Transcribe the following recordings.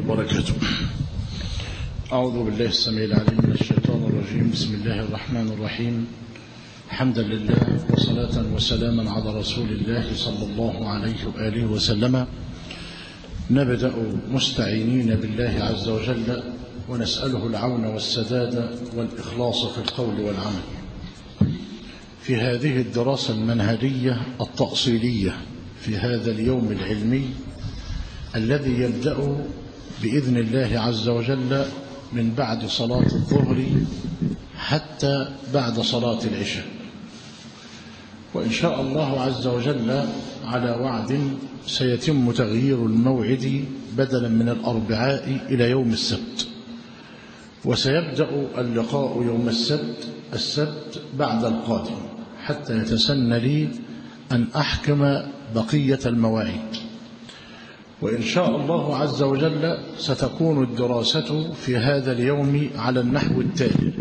وبركاته أعوذ بالله السميع العليم من الشيطان الرجيم بسم الله الرحمن الرحيم حمدا لله وصلاة وسلاما على رسول الله صلى الله عليه وآله وسلم نبدأ مستعينين بالله عز وجل ونسأله العون والسداد والإخلاص في القول والعمل في هذه الدراسة المنهجية التأصيلية في هذا اليوم العلمي الذي يبدأ بإذن الله عز وجل من بعد صلاة الظهر حتى بعد صلاة العشاء وإن شاء الله عز وجل على وعد سيتم تغيير الموعد بدلا من الأربعاء إلى يوم السبت وسيبدأ اللقاء يوم السبت السبت بعد القادم حتى يتسنى لي أن أحكم بقية المواعيد وإن شاء الله عز وجل ستكون الدراسة في هذا اليوم على النحو التالي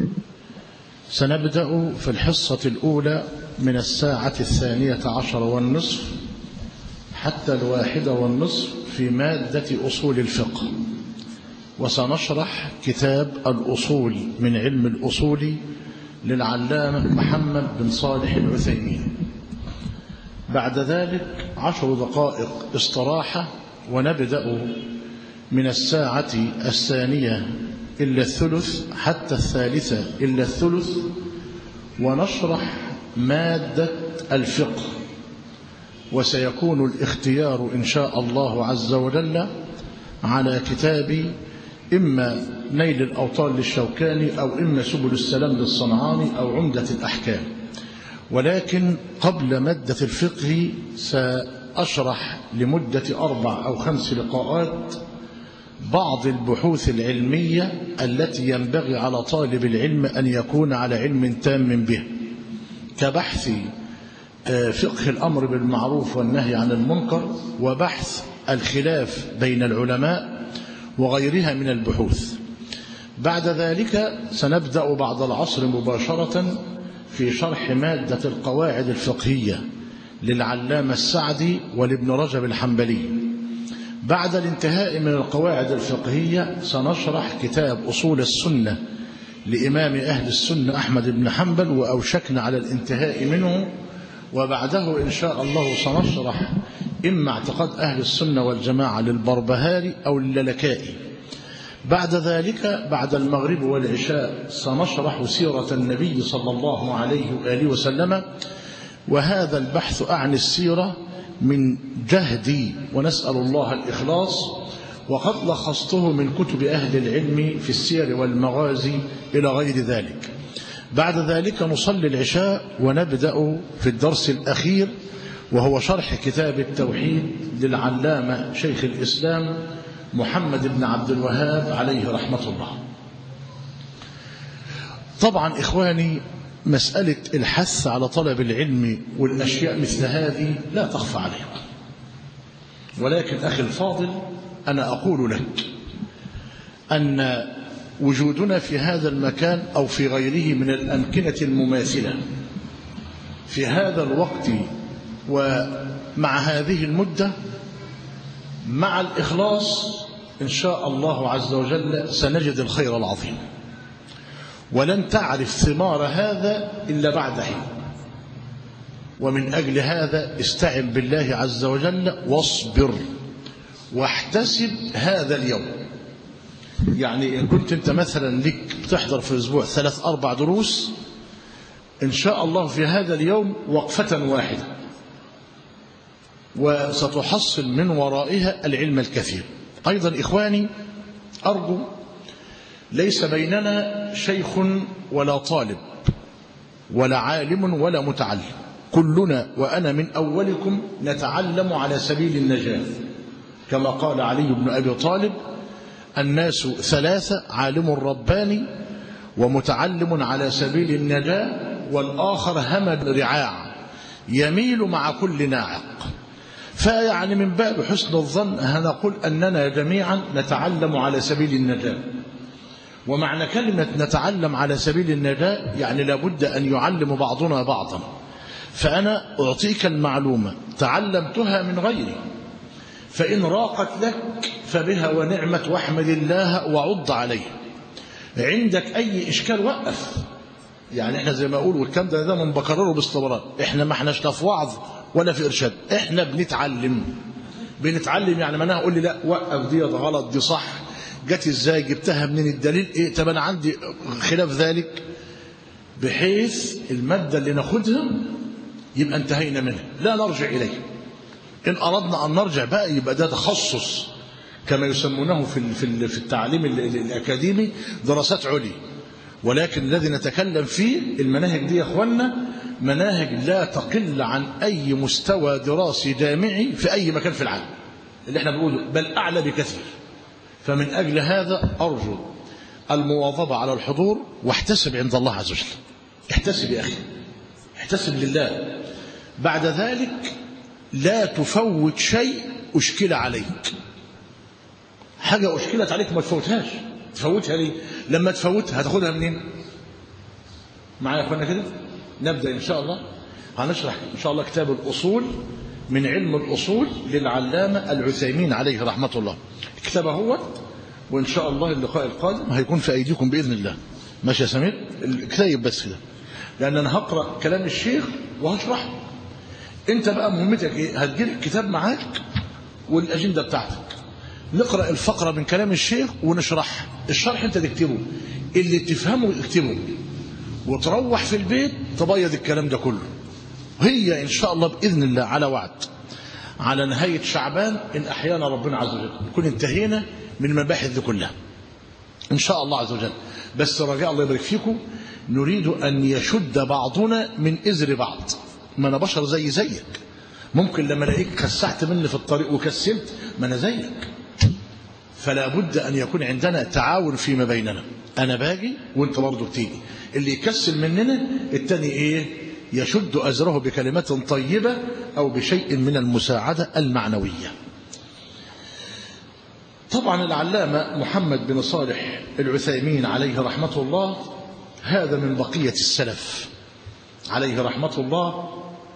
سنبدأ في الحصة الأولى من الساعة الثانية عشر والنصف حتى الواحدة والنصف في مادة أصول الفقه وسنشرح كتاب الأصول من علم الأصول للعلامة محمد بن صالح العثيمين بعد ذلك عشر دقائق استراحة ونبدأ من الساعة الثانية إلا الثلث حتى الثالثة إلا الثلث ونشرح مادة الفقه وسيكون الاختيار إن شاء الله عز وجل على كتاب إما نيل الأوطار للشوكاني أو إما سبل السلام للصنعاني أو عمدة الأحكام ولكن قبل مادة الفقه سأشرح لمدة أربع أو خمس لقاءات بعض البحوث العلمية التي ينبغي على طالب العلم أن يكون على علم تام به كبحث فقه الأمر بالمعروف والنهي عن المنكر وبحث الخلاف بين العلماء وغيرها من البحوث بعد ذلك سنبدأ بعد العصر مباشرة في شرح مادة القواعد الفقهية للعلامة السعدي ولابن رجب الحنبلي بعد الانتهاء من القواعد الفقهية سنشرح كتاب أصول السنة لإمام أهل السنة أحمد بن حنبل وأوشكنا على الانتهاء منه وبعده إن شاء الله سنشرح إما اعتقاد أهل السنة والجماعة للبربهاري أو للكائي بعد ذلك بعد المغرب والعشاء سنشرح سيرة النبي صلى الله عليه وآله وسلم وهذا البحث عن السيرة من جهدي ونسأل الله الإخلاص وقد لخصته من كتب أهل العلم في السير والمغازي إلى غير ذلك بعد ذلك نصلي العشاء ونبدأ في الدرس الأخير وهو شرح كتاب التوحيد للعلامة شيخ الإسلام محمد بن عبد الوهاب عليه رحمة الله طبعا إخواني مسألة الحث على طلب العلم والأشياء مثل هذه لا تخفى عليكم ولكن أخي الفاضل أنا أقول لك أن وجودنا في هذا المكان أو في غيره من الأمكنة المماثلة في هذا الوقت ومع هذه المدة مع الإخلاص إن شاء الله عز وجل سنجد الخير العظيم ولن تعرف ثمار هذا إلا بعد حين ومن أجل هذا استعن بالله عز وجل واصبر واحتسب هذا اليوم يعني إن كنت أنت مثلا لك بتحضر في الأسبوع ثلاث أربع دروس إن شاء الله في هذا اليوم وقفة واحدة وستحصل من ورائها العلم الكثير أيضا إخواني أرجو ليس بيننا شيخ ولا طالب ولا عالم ولا متعلم كلنا وأنا من أولكم نتعلم على سبيل النجاة كما قال علي بن أبي طالب الناس ثلاثة عالم رباني ومتعلم على سبيل النجاة والآخر همل رعاع يميل مع كل ناعق فيعني من باب حسن الظن هنقول أننا جميعا نتعلم على سبيل النجاة ومعنى كلمة نتعلم على سبيل النجاة يعني لابد أن يعلم بعضنا بعضا فأنا أعطيك المعلومة تعلمتها من غيري فإن راقت لك فبها ونعمت واحمد الله وعض عليه عندك أي إشكال وقف يعني احنا زي ما اقول والكلام ده دايما بكرره باستمرار احنا ما احناش لا في وعظ ولا في ارشاد احنا بنتعلم بنتعلم يعني معناها قول لي لا وقف دي غلط دي صح جت ازاي جبتها منين الدليل ايه طب انا عندي خلاف ذلك بحيث الماده اللي ناخدها يبقى انتهينا منها لا نرجع اليه ان اردنا ان نرجع بقى يبقى ده تخصص كما يسمونه في في في التعليم الاكاديمي دراسات عليا ولكن الذي نتكلم فيه المناهج دي يا اخوانا مناهج لا تقل عن اي مستوى دراسي جامعي في اي مكان في العالم اللي احنا بنقوله بل اعلى بكثير فمن اجل هذا ارجو المواظبه على الحضور واحتسب عند الله عز وجل احتسب يا اخي احتسب لله بعد ذلك لا تفوت شيء اشكل عليك حاجه اشكلت عليك ما تفوتهاش تفوتها ليه لما تفوتها هتاخدها منين معايا يا اخوانا كده نبدا ان شاء الله هنشرح ان شاء الله كتاب الاصول من علم الاصول للعلامه العثيمين عليه رحمه الله الكتاب هو وان شاء الله اللقاء القادم هيكون في ايديكم باذن الله ماشي يا سمير الكتاب بس كده لان انا هقرا كلام الشيخ وهشرح انت بقى مهمتك ايه هتجيب الكتاب معاك والاجنده بتاعتك نقرا الفقره من كلام الشيخ ونشرح الشرح انت تكتبه اللي تفهمه اكتبه وتروح في البيت تبيض الكلام ده كله هي ان شاء الله باذن الله على وعد على نهايه شعبان ان احيانا ربنا عز وجل نكون انتهينا من المباحث دي كلها ان شاء الله عز وجل بس رجاء الله يبارك فيكم نريد ان يشد بعضنا من ازر بعض ما انا بشر زي زيك ممكن لما الاقيك كسحت مني في الطريق وكسلت ما انا زيك فلا بد أن يكون عندنا تعاون فيما بيننا أنا باجي وأنت برضه بتيجي اللي يكسل مننا التاني إيه يشد أزره بكلمات طيبة أو بشيء من المساعدة المعنوية طبعا العلامة محمد بن صالح العثيمين عليه رحمة الله هذا من بقية السلف عليه رحمة الله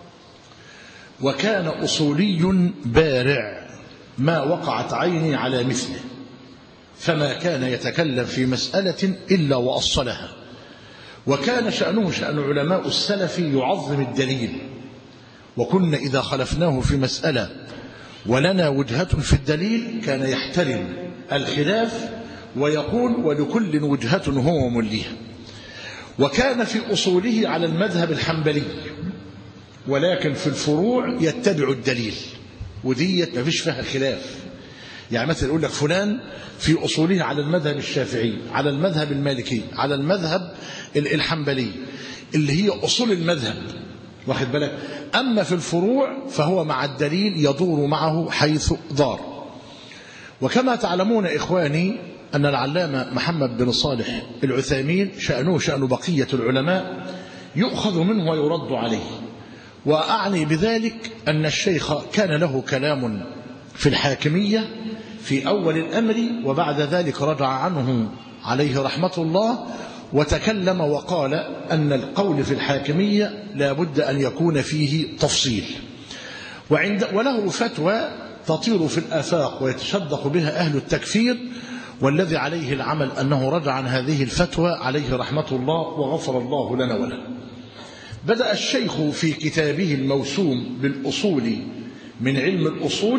وكان أصولي بارع ما وقعت عيني على مثله فما كان يتكلم في مسألة إلا وأصلها وكان شأنه شأن علماء السلف يعظم الدليل وكنا إذا خلفناه في مسألة ولنا وجهة في الدليل كان يحترم الخلاف ويقول ولكل وجهة هو مليها وكان في أصوله على المذهب الحنبلي ولكن في الفروع يتبع الدليل وديت ما فيش فيها خلاف يعني مثلا يقول لك فلان في أصوله على المذهب الشافعي على المذهب المالكي على المذهب الحنبلي اللي هي أصول المذهب واخد بالك أما في الفروع فهو مع الدليل يدور معه حيث دار وكما تعلمون إخواني أن العلامة محمد بن صالح العثيمين شأنه شأن بقية العلماء يؤخذ منه ويرد عليه وأعني بذلك أن الشيخ كان له كلام في الحاكمية في أول الأمر وبعد ذلك رجع عنه عليه رحمة الله وتكلم وقال أن القول في الحاكمية لا بد أن يكون فيه تفصيل وعند وله فتوى تطير في الآفاق ويتشدق بها أهل التكفير والذي عليه العمل أنه رجع عن هذه الفتوى عليه رحمة الله وغفر الله لنا وله بدأ الشيخ في كتابه الموسوم بالأصول من علم الأصول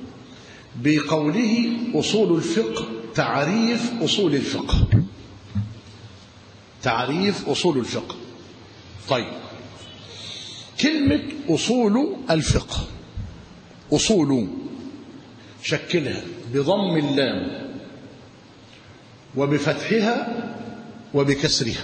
بقوله أصول الفقه تعريف أصول الفقه تعريف أصول الفقه طيب كلمة أصول الفقه أصول شكلها بضم اللام وبفتحها وبكسرها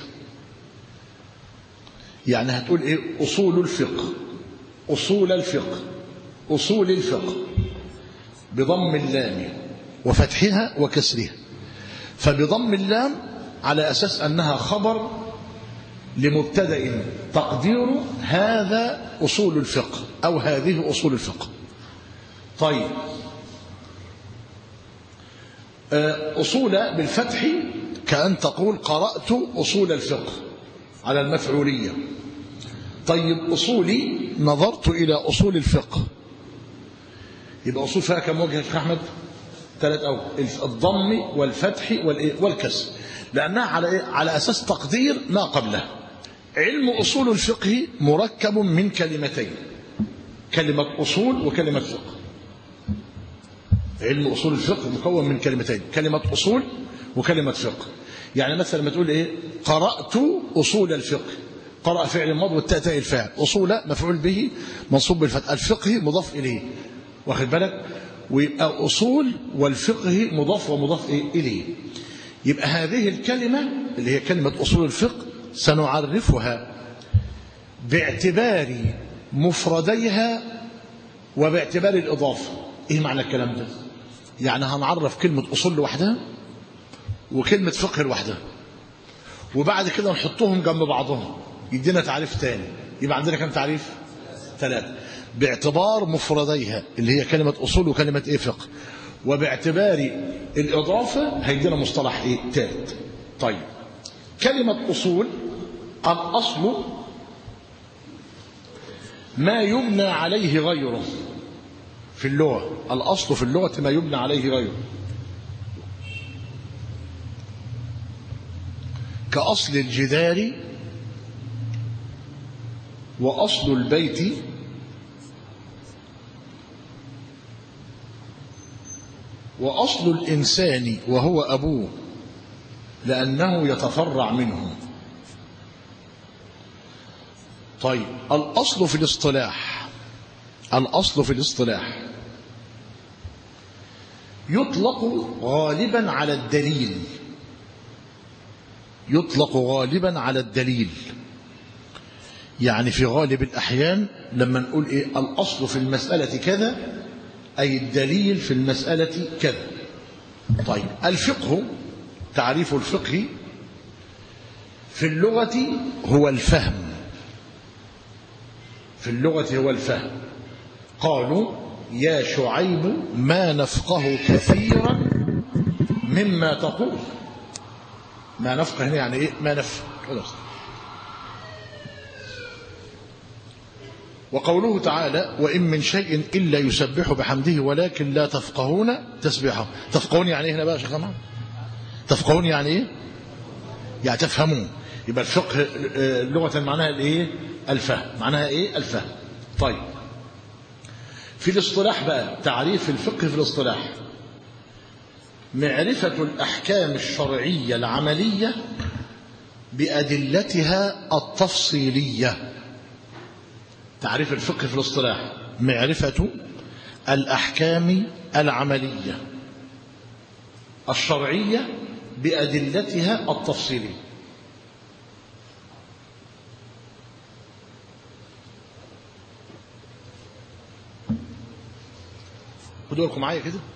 يعني هتقول ايه اصول الفقه اصول الفقه اصول الفقه بضم اللام وفتحها وكسرها فبضم اللام على اساس انها خبر لمبتدا تقديره هذا اصول الفقه او هذه اصول الفقه طيب اصول بالفتح كأن تقول قرأت أصول الفقه على المفعولية طيب أصولي نظرت إلى أصول الفقه يبقى أصول فيها كم وجه يا أحمد ثلاث أول الضم والفتح والإيه؟ والكسر لأنها على إيه؟ على أساس تقدير ما قبله علم أصول الفقه مركب من كلمتين كلمة أصول وكلمة فقه علم أصول الفقه مكون من كلمتين كلمة أصول وكلمة فقه يعني مثلا لما تقول إيه قرأت أصول الفقه قرأ فعل الماضي والتاء تاء الفاعل أصول مفعول به منصوب بالفتح الفقه مضاف إليه واخد بالك ويبقى أصول والفقه مضاف ومضاف إيه؟ إليه يبقى هذه الكلمة اللي هي كلمة أصول الفقه سنعرفها باعتبار مفرديها وباعتبار الإضافة إيه معنى الكلام ده يعني هنعرف كلمة أصول لوحدها وكلمة فقه لوحدها وبعد كده نحطهم جنب بعضهم يدينا تعريف تاني يبقى عندنا كم تعريف ثلاثة باعتبار مفرديها اللي هي كلمة أصول وكلمة إيه فقه وباعتبار الإضافة هيدينا مصطلح إيه ثالث طيب كلمة أصول الأصل ما يبنى عليه غيره في اللغة الأصل في اللغة ما يبنى عليه غيره كأصل الجدار وأصل البيت وأصل الإنسان وهو أبوه لأنه يتفرع منه طيب الأصل في الاصطلاح الأصل في الاصطلاح يطلق غالبا على الدليل يطلق غالبا على الدليل يعني في غالب الأحيان لما نقول إيه الأصل في المسألة كذا أي الدليل في المسألة كذا طيب الفقه تعريف الفقه في اللغة هو الفهم في اللغة هو الفهم قالوا يا شعيب ما نفقه كثيرا مما تقول ما نفقه هنا يعني ايه ما نفهم وقوله تعالى وإن من شيء إلا يسبح بحمده ولكن لا تفقهون تسبحه تفقهون يعني إيه هنا بقى يا شيخ جماعة تفقهون يعني إيه يعني تفهمون يبقى الفقه لغة معناها الإيه الفهم معناها إيه الفهم طيب في الاصطلاح بقى تعريف الفقه في الاصطلاح معرفة الأحكام الشرعية العملية بأدلتها التفصيلية تعريف الفقه في الاصطلاح معرفة الأحكام العملية الشرعية بأدلتها التفصيلية خدوا لكم معايا كده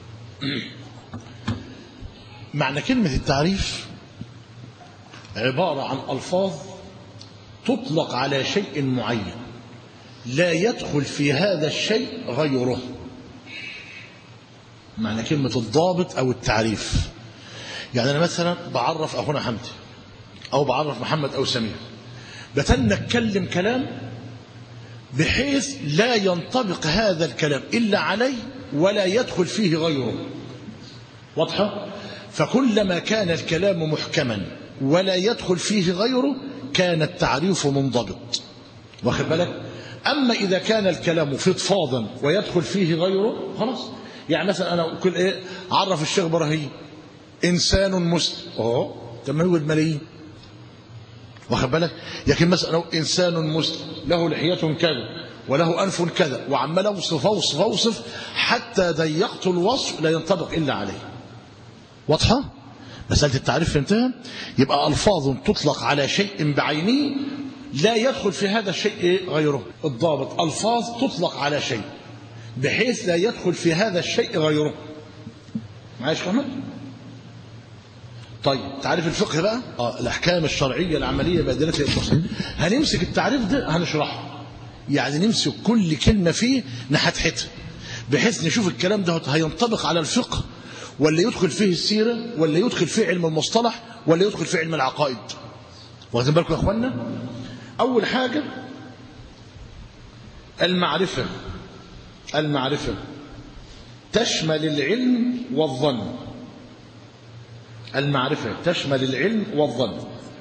معنى كلمة التعريف عبارة عن ألفاظ تطلق على شيء معين لا يدخل في هذا الشيء غيره معنى كلمة الضابط أو التعريف يعني أنا مثلا بعرف أخونا حمدي أو بعرف محمد أو سمير بتن أتكلم كلام بحيث لا ينطبق هذا الكلام إلا علي ولا يدخل فيه غيره واضحة فكلما كان الكلام محكما ولا يدخل فيه غيره كان التعريف منضبط واخد بالك أما إذا كان الكلام فضفاضا ويدخل فيه غيره خلاص يعني مثلا أنا كل إيه عرف الشيخ إبراهيم إنسان مسلم أهو طب ما يوجد ملايين واخد بالك لكن مثلا إنسان مسلم له لحية كذا وله أنف كذا وعمال أوصف أوصف أوصف حتى ضيقت الوصف لا ينطبق إلا عليه واضحة؟ مسألة التعريف فهمتها؟ يبقى ألفاظ تطلق على شيء بعينه لا يدخل في هذا الشيء غيره الضابط ألفاظ تطلق على شيء بحيث لا يدخل في هذا الشيء غيره معايش كمان طيب تعريف الفقه بقى آه الأحكام الشرعية العملية بأدلتها التفصيل هنمسك التعريف ده هنشرحه يعني نمسك كل كلمة فيه نحتحتها بحيث نشوف الكلام ده هينطبق على الفقه ولا يدخل فيه السيرة ولا يدخل فيه علم المصطلح ولا يدخل فيه علم العقائد واخدين بالكم يا اخوانا أول حاجة المعرفة المعرفة تشمل العلم والظن المعرفة تشمل العلم والظن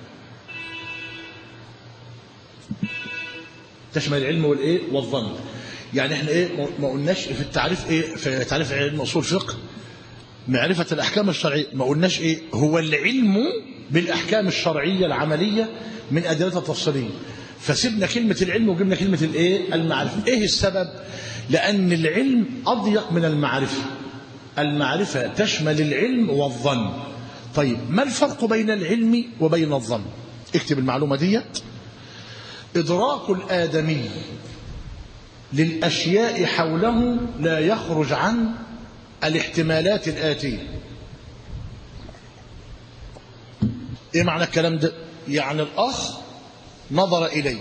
تشمل العلم والايه والظن يعني احنا ايه ما قلناش في التعريف ايه في تعريف علم اصول فقه معرفة الأحكام الشرعية ما قلناش إيه هو العلم بالأحكام الشرعية العملية من أدلتها التفصيلية فسيبنا كلمة العلم وجبنا كلمة الإيه المعرفة إيه السبب لأن العلم أضيق من المعرفة المعرفة تشمل العلم والظن طيب ما الفرق بين العلم وبين الظن اكتب المعلومة دي إدراك الآدمي للأشياء حوله لا يخرج عن الاحتمالات الآتية ايه معنى الكلام ده يعني الأخ نظر إلي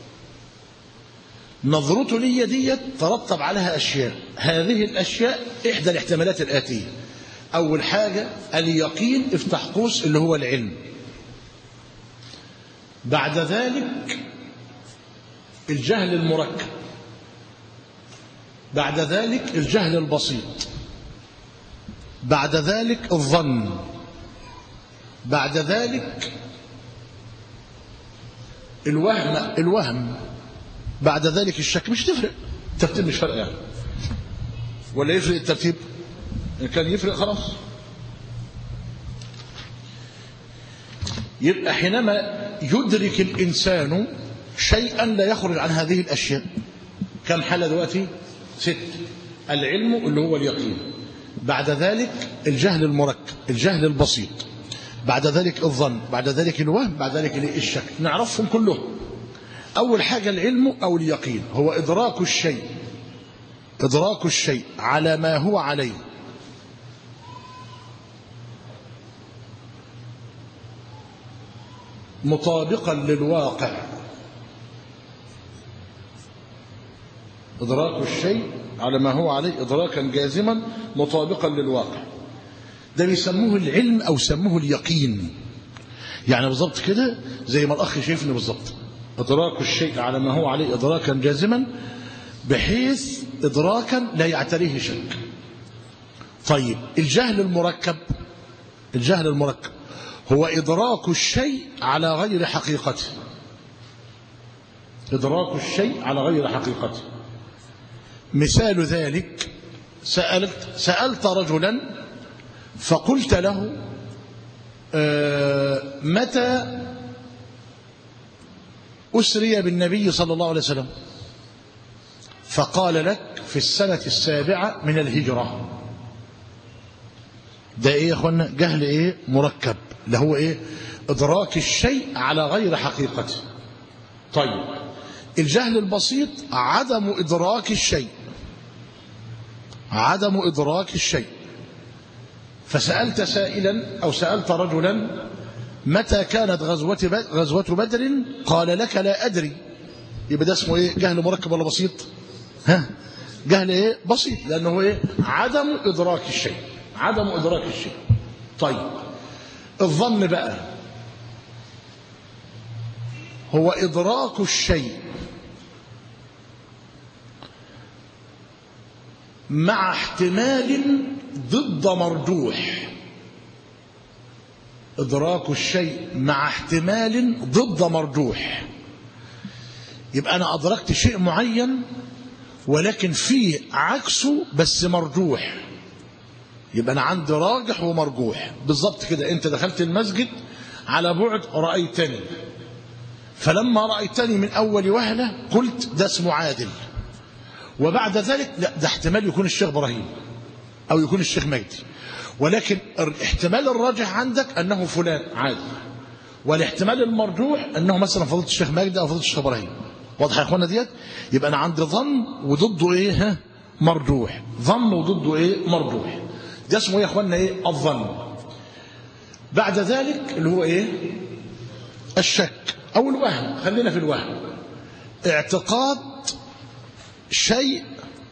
نظرته لي ديت ترتب عليها أشياء هذه الأشياء إحدى الاحتمالات الآتية أول حاجة اليقين افتح قوس اللي هو العلم بعد ذلك الجهل المركب بعد ذلك الجهل البسيط بعد ذلك الظن بعد ذلك الوهم الوهم بعد ذلك الشك مش تفرق الترتيب مش فرق يعني ولا يفرق الترتيب إن كان يفرق خلاص يبقى حينما يدرك الإنسان شيئا لا يخرج عن هذه الأشياء كم حالة دلوقتي ست العلم اللي هو اليقين بعد ذلك الجهل المركب الجهل البسيط بعد ذلك الظن بعد ذلك الوهم بعد ذلك الشك نعرفهم كلهم أول حاجة العلم أو اليقين هو إدراك الشيء إدراك الشيء على ما هو عليه مطابقا للواقع إدراك الشيء على ما هو عليه إدراكا جازما مطابقا للواقع ده بيسموه العلم أو سموه اليقين يعني بالظبط كده زي ما الأخ شايفني بالظبط إدراك الشيء على ما هو عليه إدراكا جازما بحيث إدراكا لا يعتريه شك طيب الجهل المركب الجهل المركب هو إدراك الشيء على غير حقيقته إدراك الشيء على غير حقيقته مثال ذلك سألت, سألت رجلا فقلت له آه متى أسري بالنبي صلى الله عليه وسلم فقال لك في السنة السابعة من الهجرة ده ايه يا اخوانا جهل ايه مركب اللي هو ايه ادراك الشيء على غير حقيقته طيب الجهل البسيط عدم ادراك الشيء عدم ادراك الشيء فسألت سائلا او سألت رجلا متى كانت غزوة غزوة بدر قال لك لا ادري يبقى ده اسمه ايه جهل مركب ولا بسيط ها جهل ايه بسيط لانه ايه عدم ادراك الشيء عدم ادراك الشيء طيب الظن بقى هو ادراك الشيء مع احتمال ضد مرجوح ادراك الشيء مع احتمال ضد مرجوح يبقى انا ادركت شيء معين ولكن فيه عكسه بس مرجوح يبقى انا عندي راجح ومرجوح بالظبط كده انت دخلت المسجد على بعد رايتني فلما رايتني من اول وهله قلت ده اسمه عادل وبعد ذلك لا ده احتمال يكون الشيخ ابراهيم او يكون الشيخ مجدي ولكن الاحتمال الراجح عندك انه فلان عادل والاحتمال المرجوح انه مثلا فضيله الشيخ مجدي او فضيله الشيخ ابراهيم واضح يا اخوانا ديت يبقى انا عندي ظن وضده ايه ها مرجوح ظن وضده ايه مرجوح ده اسمه ايه يا اخوانا ايه الظن بعد ذلك اللي هو ايه الشك او الوهم خلينا في الوهم اعتقاد شيء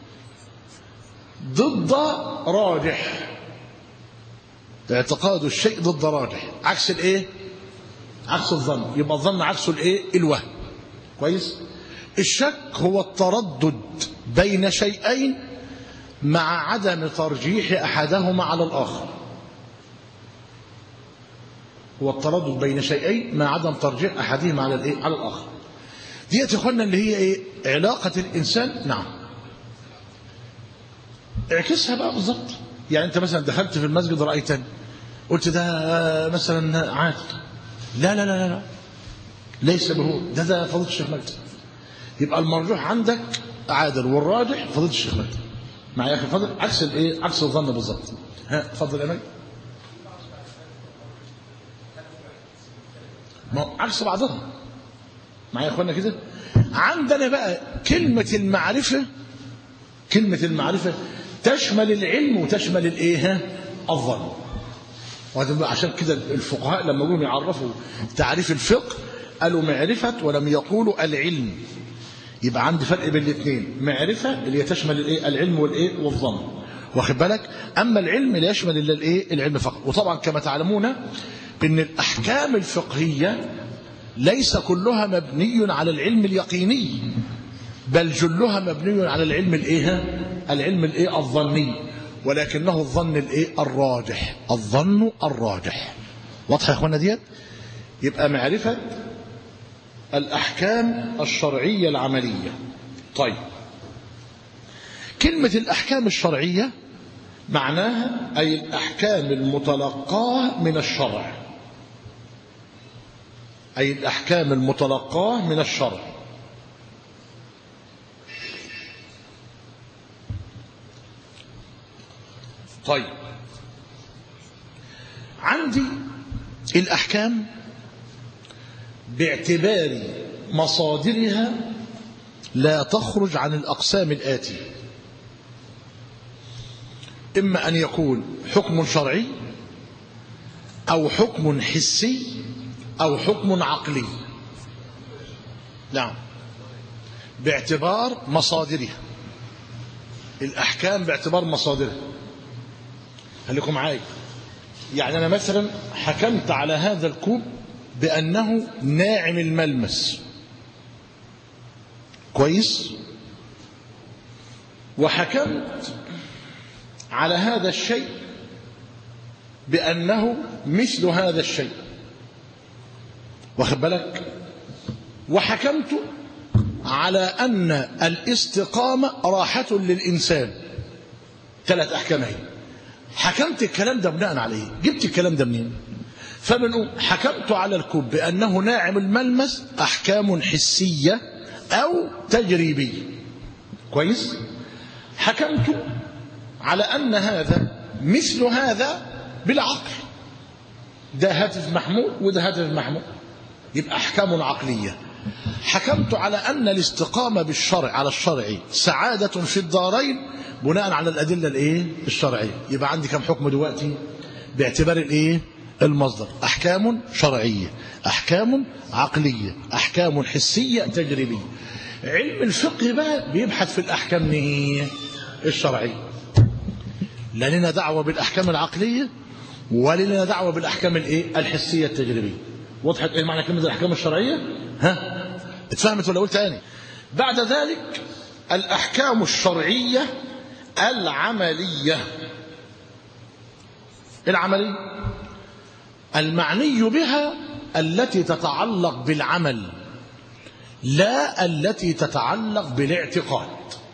ضد راجح اعتقاد الشيء ضد راجح عكس الايه عكس الظن يبقى الظن عكسه الايه الوهم كويس الشك هو التردد بين شيئين مع عدم ترجيح أحدهما على الآخر هو التردد بين شيئين مع عدم ترجيح أحدهما على الإيه؟ على الآخر ديت يا اخوانا اللي هي ايه علاقة الإنسان نعم اعكسها بقى بالظبط يعني انت مثلا دخلت في المسجد رأيتني قلت ده مثلا عادل لا لا لا لا, لا. ليس به ده ده فضيله الشيخ مجد يبقى المرجوح عندك عادل والراجح فضيله الشيخ مجد معايا يا اخي فضل عكس الايه عكس الظن بالظبط ها اتفضل يا مجد ما هو عكس بعضها معايا يا اخوانا كده عندنا بقى كلمة المعرفة كلمة المعرفة تشمل العلم وتشمل الايه ها الظن عشان كده الفقهاء لما جم يعرفوا تعريف الفقه قالوا معرفة ولم يقولوا العلم يبقى عندي فرق بين الاثنين معرفة اللي تشمل الايه العلم والايه والظن واخد بالك اما العلم لا يشمل الا الايه العلم فقط وطبعا كما تعلمون ان الاحكام الفقهيه ليس كلها مبني على العلم اليقيني بل جلها مبني على العلم الايه العلم الايه الظني ولكنه الظن الايه الراجح الظن الراجح واضحه يا اخوانا ديت يبقى معرفه الاحكام الشرعيه العمليه طيب كلمه الاحكام الشرعيه معناها اي الاحكام المتلقاه من الشرع أي الأحكام المتلقاة من الشرع طيب عندي الأحكام باعتبار مصادرها لا تخرج عن الأقسام الآتية إما أن يكون حكم شرعي أو حكم حسي أو حكم عقلي نعم باعتبار مصادرها الأحكام باعتبار مصادرها خليكم معايا يعني أنا مثلا حكمت على هذا الكوب بأنه ناعم الملمس كويس وحكمت على هذا الشيء بأنه مثل هذا الشيء واخد بالك وحكمت على أن الاستقامة راحة للإنسان ثلاث أحكام هي حكمت الكلام ده بناء عليه جبت الكلام ده منين فبنقول حكمت على الكوب بأنه ناعم الملمس أحكام حسية أو تجريبية كويس حكمت على أن هذا مثل هذا بالعقل ده هاتف محمول وده هاتف محمول يبقى أحكام عقلية حكمت على أن الاستقامة بالشرع على الشرع سعادة في الدارين بناء على الأدلة الإيه الشرعية يبقى عندي كم حكم دلوقتي باعتبار الإيه المصدر أحكام شرعية أحكام عقلية أحكام حسية تجريبية علم الفقه بقى بيبحث في الأحكام الشرعية لا لنا دعوة بالأحكام العقلية ولا لنا دعوة بالأحكام الإيه الحسية التجريبية وضحت ايه معنى كلمه الاحكام الشرعيه ها اتفهمت ولا قلت تاني بعد ذلك الاحكام الشرعيه العمليه العمليه المعني بها التي تتعلق بالعمل لا التي تتعلق بالاعتقاد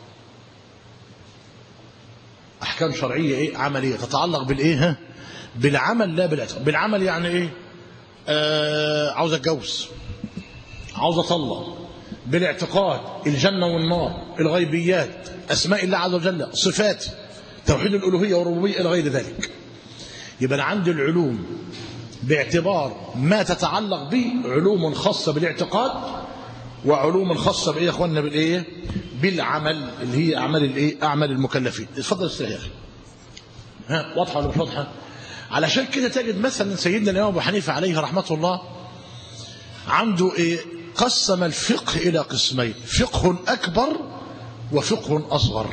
احكام شرعيه ايه عمليه تتعلق بالايه ها بالعمل لا بالاعتقاد بالعمل يعني ايه آه عاوز اتجوز عاوز اطلق بالاعتقاد الجنه والنار الغيبيات اسماء الله عز وجل صفات توحيد الالوهيه والربوبيه الى غير ذلك يبقى انا عندي العلوم باعتبار ما تتعلق به علوم خاصه بالاعتقاد وعلوم خاصه بايه يا اخواننا بالايه بالعمل اللي هي اعمال الايه اعمال المكلفين اتفضل استريح يا اخي ها واضحه ولا مش واضحه علشان كده تجد مثلا سيدنا الإمام أبو حنيفة عليه رحمة الله عنده إيه قسم الفقه إلى قسمين فقه أكبر وفقه أصغر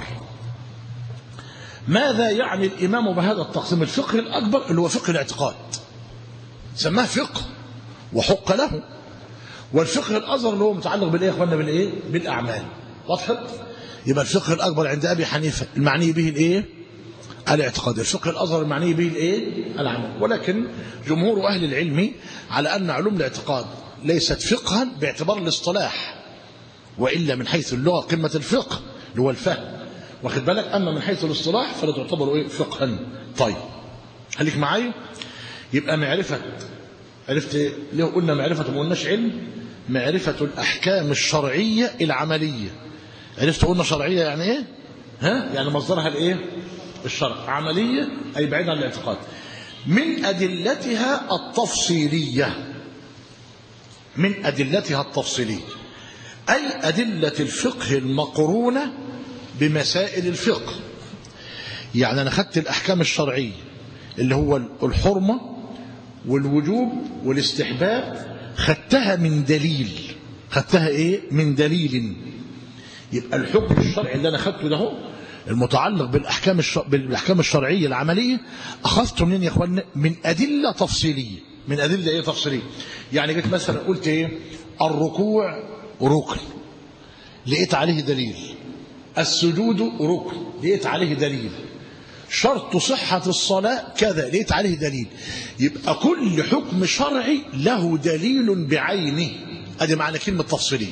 ماذا يعني الإمام بهذا التقسيم الفقه الأكبر اللي هو فقه الاعتقاد سماه فقه وحق له والفقه الأصغر اللي هو متعلق بالإيه يا إخواننا بالإيه بالأعمال وضحت يبقى الفقه الأكبر عند أبي حنيفة المعني به الإيه الاعتقاد الفقه الأصغر المعني به الإيه العمل ولكن جمهور أهل العلم على أن علوم الاعتقاد ليست فقها باعتبار الاصطلاح وإلا من حيث اللغة قمة الفقه اللي هو الفهم واخد بالك أما من حيث الاصطلاح فلا تعتبر إيه فقها طيب خليك معايا يبقى معرفة عرفت ليه قلنا معرفة ما قلناش علم معرفة الأحكام الشرعية العملية عرفت قلنا شرعية يعني إيه ها يعني مصدرها الإيه الشرع عملية أي بعيد عن الاعتقاد من أدلتها التفصيلية من أدلتها التفصيلية أي أدلة الفقه المقرونة بمسائل الفقه يعني أنا خدت الأحكام الشرعية اللي هو الحرمة والوجوب والاستحباب خدتها من دليل خدتها إيه من دليل يبقى الحكم الشرعي اللي أنا خدته ده المتعلق بالأحكام, الشر... بالأحكام الشرعية العملية أخذته منين يا أخوان من أدلة تفصيلية من أدلة إيه تفصيلية يعني جيت مثلا قلت إيه الركوع ركن لقيت عليه دليل السجود ركن لقيت عليه دليل شرط صحة الصلاة كذا لقيت عليه دليل يبقى كل حكم شرعي له دليل بعينه ادي معنى كلمة تفصيلية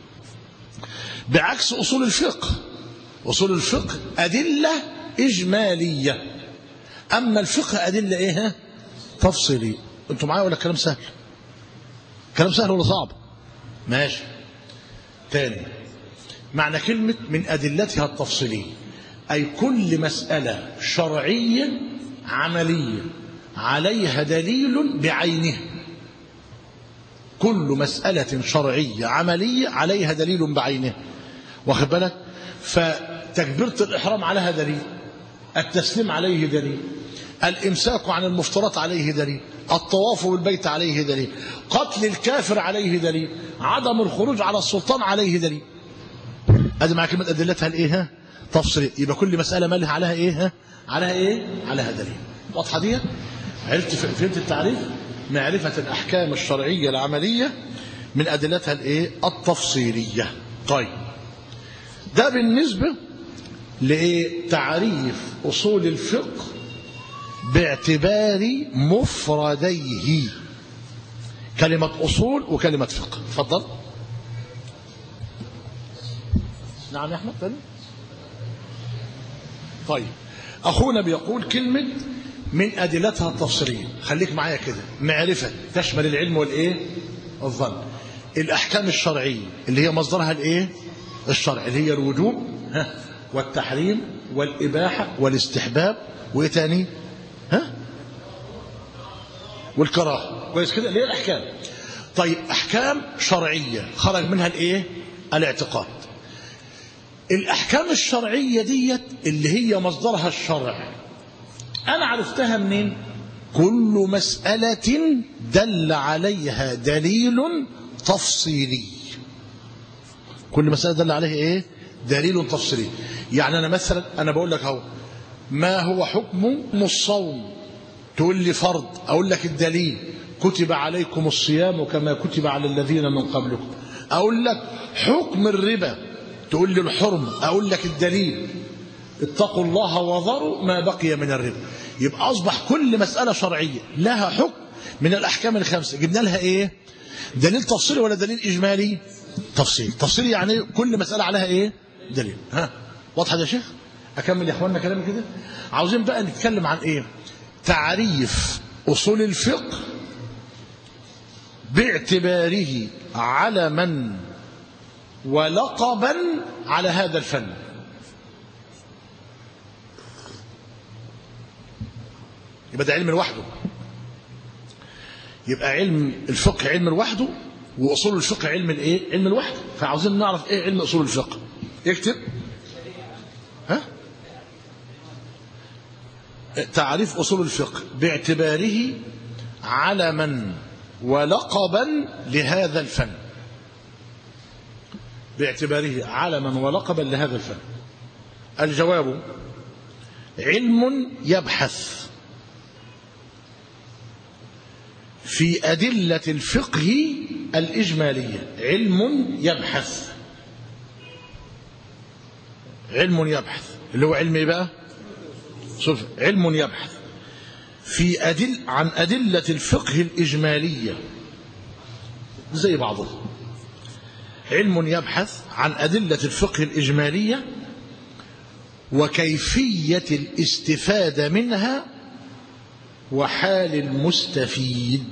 بعكس أصول الفقه أصول الفقه أدلة إجمالية أما الفقه أدلة إيه تفصيلية أنتوا معايا ولا كلام سهل كلام سهل ولا صعب ماشي تاني معنى كلمة من أدلتها التفصيلية أي كل مسألة شرعية عملية عليها دليل بعينها كل مسألة شرعية عملية عليها دليل بعينها واخد بالك فتكبيرة الإحرام عليها دليل التسليم عليه دليل الإمساك عن المفترات عليه دليل الطواف بالبيت عليه دليل قتل الكافر عليه دليل عدم الخروج على السلطان عليه دليل هذه مع كلمة أدلتها الإيه تفصيل يبقى كل مسألة مالها عليها إيه عليها إيه عليها دليل واضحة دي عرفت فهمت التعريف معرفة الأحكام الشرعية العملية من أدلتها الإيه التفصيلية طيب ده بالنسبة لتعريف أصول الفقه باعتبار مفرديه كلمة أصول وكلمة فقه تفضل نعم يا أحمد تاني طيب أخونا بيقول كلمة من أدلتها التفصيلية خليك معايا كده معرفة تشمل العلم والإيه الظن الأحكام الشرعية اللي هي مصدرها الإيه الشرع اللي هي الوجوب ها والتحريم والإباحة والاستحباب وإيه تاني ها والكراهة كويس كده اللي هي الأحكام طيب أحكام شرعية خرج منها الإيه الاعتقاد الأحكام الشرعية ديت اللي هي مصدرها الشرع أنا عرفتها منين كل مسألة دل عليها دليل تفصيلي كل مسألة دل عليها إيه دليل تفصيلي يعني أنا مثلا أنا بقول لك أهو ما هو حكم الصوم تقول لي فرض أقول لك الدليل كتب عليكم الصيام كما كتب على الذين من قبلكم أقول لك حكم الربا تقول لي الحرم أقول لك الدليل اتقوا الله وذروا ما بقي من الربا يبقى أصبح كل مسألة شرعية لها حكم من الأحكام الخمسة جبنا لها إيه دليل تفصيلي ولا دليل إجمالي تفصيل تفصيل يعني كل مسألة عليها إيه دليل ها واضحة يا شيخ أكمل يا إخواننا كلامي كده عاوزين بقى نتكلم عن إيه تعريف أصول الفقه باعتباره علما ولقبا على هذا الفن يبقى ده علم لوحده يبقى علم الفقه علم لوحده واصول الفقه علم الايه علم لوحده فعاوزين نعرف ايه علم اصول الفقه اكتب ها تعريف اصول الفقه باعتباره علما ولقبا لهذا الفن باعتباره علما ولقبا لهذا الفن الجواب علم يبحث في أدلة الفقه الإجمالية علم يبحث علم يبحث اللي هو علم ايه بقى شوف علم يبحث في أدل عن أدلة الفقه الإجمالية زي بعضهم علم يبحث عن أدلة الفقه الإجمالية وكيفية الاستفادة منها وحال المستفيد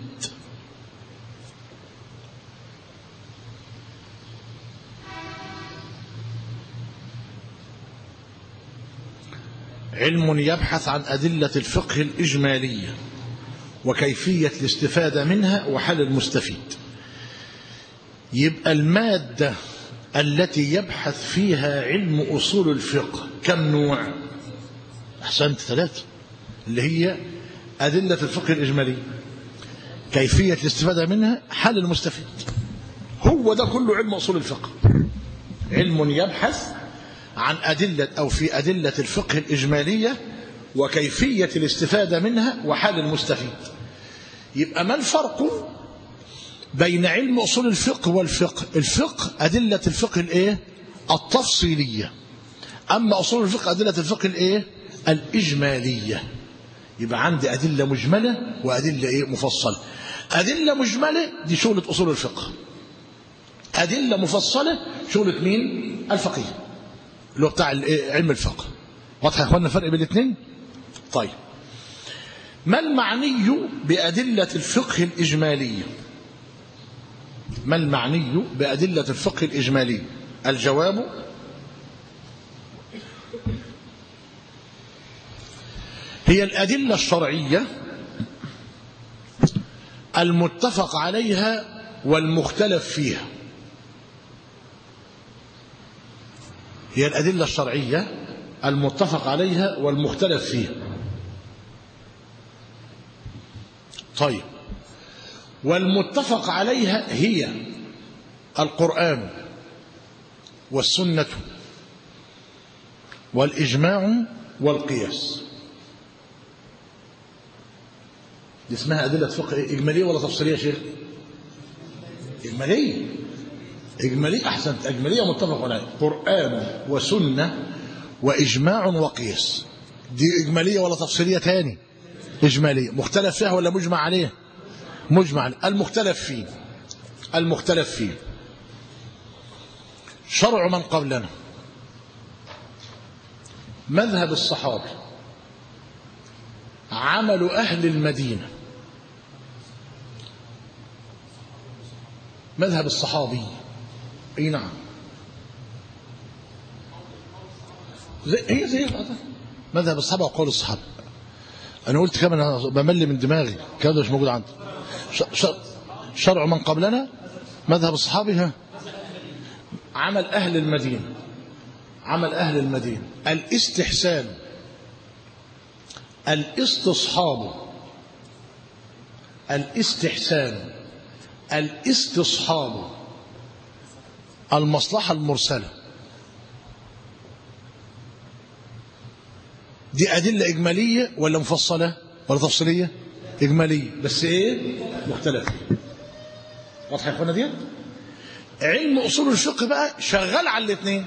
علم يبحث عن أدلة الفقه الإجمالية وكيفية الاستفادة منها وحل المستفيد يبقى المادة التي يبحث فيها علم أصول الفقه كم نوع أحسنت ثلاثة اللي هي أدلة الفقه الإجمالية كيفية الاستفادة منها حل المستفيد هو ده كله علم أصول الفقه علم يبحث عن أدلة أو في أدلة الفقه الإجمالية وكيفية الاستفادة منها وحال المستفيد يبقى ما الفرق بين علم أصول الفقه والفقه الفقه أدلة الفقه الإيه التفصيلية أما أصول الفقه أدلة الفقه الإيه الإجمالية يبقى عندي أدلة مجملة وأدلة إيه مفصلة أدلة مجملة دي شغلة أصول الفقه أدلة مفصلة شغلة مين الفقيه اللي هو بتاع علم الفقه واضح يا اخوانا الفرق بين الاثنين طيب ما المعني بأدلة الفقه الإجمالية ما المعني بأدلة الفقه الإجمالية الجواب هي الأدلة الشرعية المتفق عليها والمختلف فيها هي الأدلة الشرعية المتفق عليها والمختلف فيها طيب والمتفق عليها هي القرآن والسنة والإجماع والقياس دي اسمها أدلة فقه إجمالية ولا تفصيلية يا شيخ إجمالية إجمالية أحسنت إجمالية متفق عليها قرآن وسنة وإجماع وقياس دي إجمالية ولا تفصيلية تاني إجمالية مختلف فيها ولا مجمع عليها مجمع عليه. المختلف فيه المختلف فيه شرع من قبلنا مذهب الصحابة عمل أهل المدينة مذهب الصحابي اي نعم زي هي زي مذهب الصحابه وقول الصحابه انا قلت كمان انا بمل من دماغي كده مش موجود عندي شرع من قبلنا مذهب الصحابي ها عمل اهل المدينه عمل اهل المدينه الاستحسان الاستصحاب الاستحسان الاستصحاب المصلحة المرسلة دي أدلة إجمالية ولا مفصلة ولا تفصيلية إجمالية بس إيه مختلف واضح يا أخوانا دي علم أصول الفقه بقى شغال على الاثنين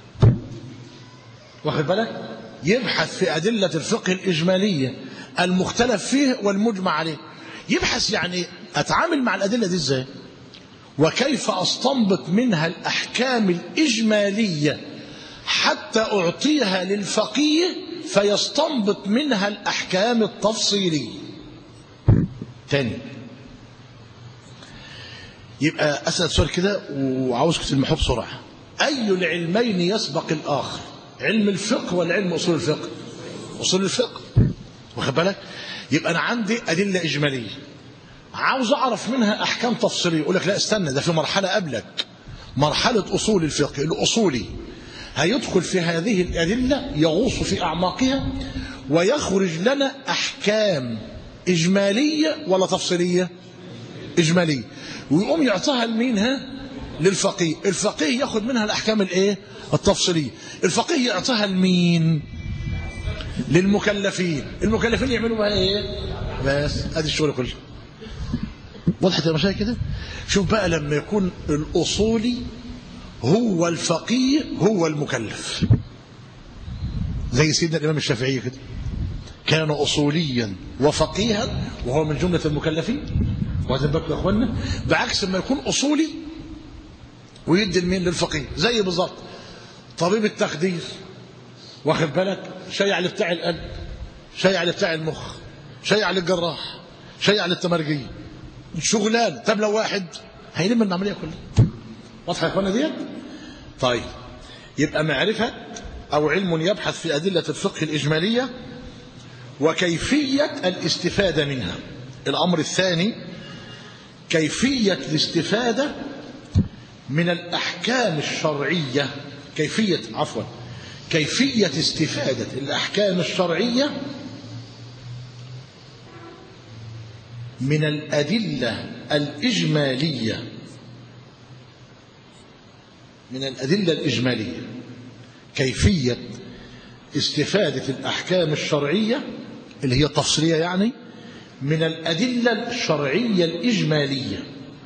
واخد بالك يبحث في أدلة الفقه الإجمالية المختلف فيه والمجمع عليه يبحث يعني أتعامل مع الأدلة دي إزاي وكيف أستنبط منها الأحكام الإجمالية حتى أعطيها للفقيه فيستنبط منها الأحكام التفصيلية تاني يبقى أسأل سؤال كده وعاوزك تلمحوه بسرعة أي العلمين يسبق الآخر علم الفقه ولا علم أصول الفقه أصول الفقه واخد بالك يبقى أنا عندي أدلة إجمالية عاوز أعرف منها أحكام تفصيلية يقول لك لا استنى ده في مرحلة قبلك مرحلة أصول الفقه الأصولي هيدخل في هذه الأدلة يغوص في أعماقها ويخرج لنا أحكام إجمالية ولا تفصيلية إجمالية ويقوم يعطيها لمين للفقيه الفقيه ياخد منها الأحكام الإيه التفصيلية الفقيه يعطيها لمين للمكلفين المكلفين يعملوا بها إيه بس ادي الشغل كله وضحت يا مشايخ كده شوف بقى لما يكون الأصولي هو الفقيه هو المكلف زي سيدنا الإمام الشافعي كده كان أصوليا وفقيها وهو من جملة المكلفين واخد بالكم يا اخوانا بعكس ما يكون أصولي ويدي المين للفقيه زي بالظبط طبيب التخدير واخد بالك شيع لبتاع القلب شيع لبتاع المخ شيع للجراح شيع للتمرجية شغلان طب لو واحد هيلم العملية كلها واضحة يا اخوانا ديت طيب يبقى معرفة أو علم يبحث في أدلة الفقه الإجمالية وكيفية الاستفادة منها الأمر الثاني كيفية الاستفادة من الأحكام الشرعية كيفية عفوا كيفية استفادة الأحكام الشرعية من الأدلة الإجمالية من الأدلة الإجمالية كيفية استفادة الأحكام الشرعية اللي هي التفصيلية يعني من الأدلة الشرعية الإجمالية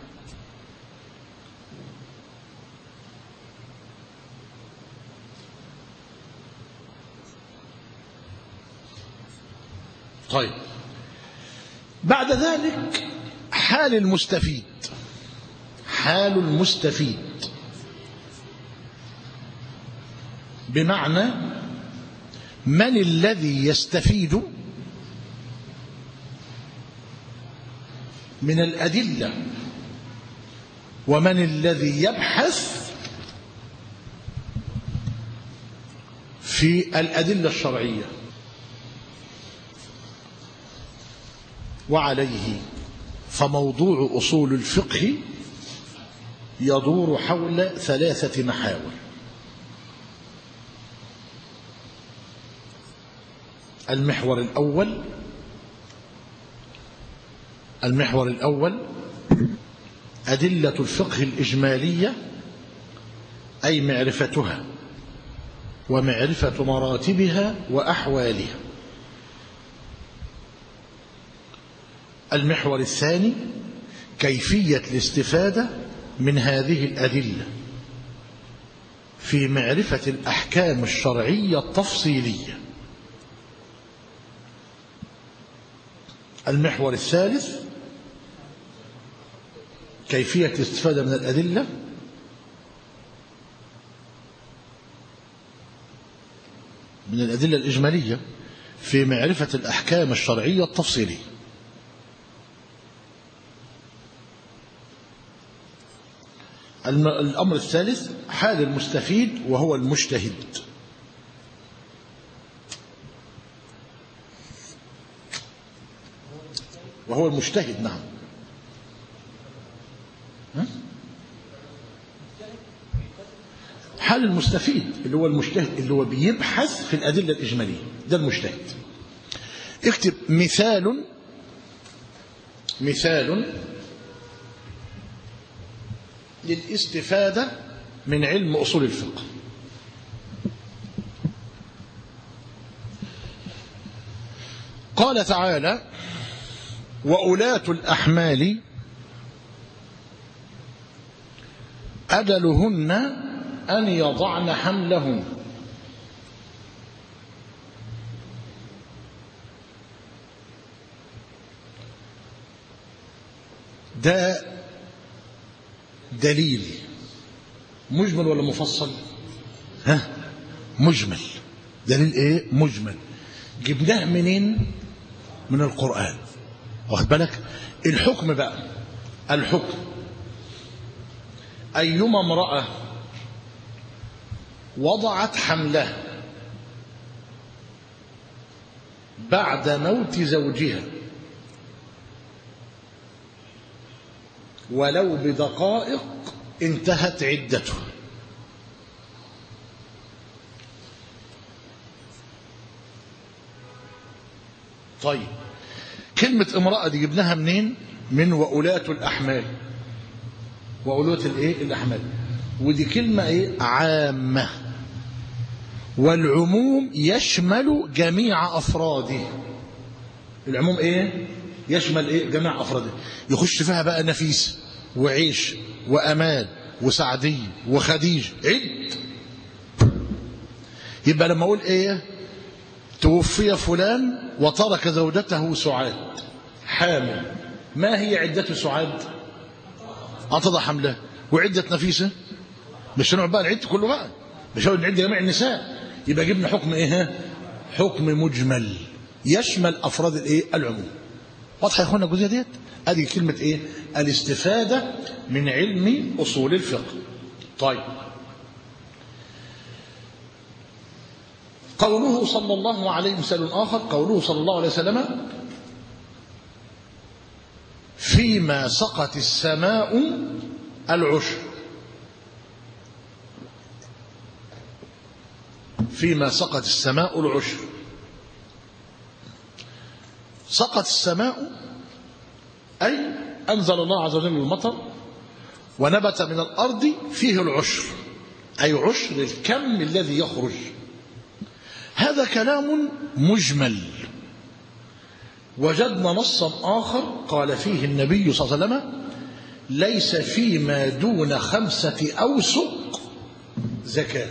طيب بعد ذلك حال المستفيد حال المستفيد بمعنى من الذي يستفيد من الأدلة ومن الذي يبحث في الأدلة الشرعية وعليه فموضوع أصول الفقه يدور حول ثلاثة محاور المحور الأول المحور الأول أدلة الفقه الإجمالية أي معرفتها ومعرفة مراتبها وأحوالها المحور الثاني كيفية الاستفادة من هذه الأدلة في معرفة الأحكام الشرعية التفصيلية المحور الثالث كيفية الاستفادة من الأدلة من الأدلة الإجمالية في معرفة الأحكام الشرعية التفصيلية الأمر الثالث حال المستفيد وهو المجتهد وهو المجتهد نعم حال المستفيد اللي هو المجتهد اللي هو بيبحث في الأدلة الإجمالية ده المجتهد اكتب مثال مثال للاستفادة من علم أصول الفقه قال تعالى وأولاة الأحمال أجلهن أن يضعن حملهن ده دليل مجمل ولا مفصل ها مجمل دليل ايه مجمل جبناه منين من القرآن واخد بالك الحكم بقى الحكم أيما امرأة وضعت حمله بعد موت زوجها ولو بدقائق انتهت عدته طيب كلمة امرأة دي جبناها منين من وأولاة الأحمال وأولاة الإيه الأحمال ودي كلمة إيه عامة والعموم يشمل جميع أفراده العموم إيه يشمل إيه جميع أفراده يخش فيها بقى نفيس وعيش وأمال وسعدي وخديج عد يبقى لما أقول إيه توفي فلان وترك زوجته سعاد حامل ما هي عدة سعاد أتضع حمله وعدة نفيسة مش نوع بقى العد كله بقى مش هو نعد جميع النساء يبقى جبنا حكم ايه ها؟ حكم مجمل يشمل افراد الايه العموم واضحه يا اخوانا الجزئيه ديت ادي كلمه ايه الاستفاده من علم اصول الفقه طيب قوله صلى الله عليه وسلم آخر قوله صلى الله عليه وسلم فيما سقت السماء العشر فيما سقت السماء العشر سقت السماء أي أنزل الله عز وجل المطر ونبت من الأرض فيه العشر أي عشر الكم الذي يخرج هذا كلام مجمل وجدنا نصا آخر قال فيه النبي صلى الله عليه وسلم ليس فيما دون خمسة أوسق زكاة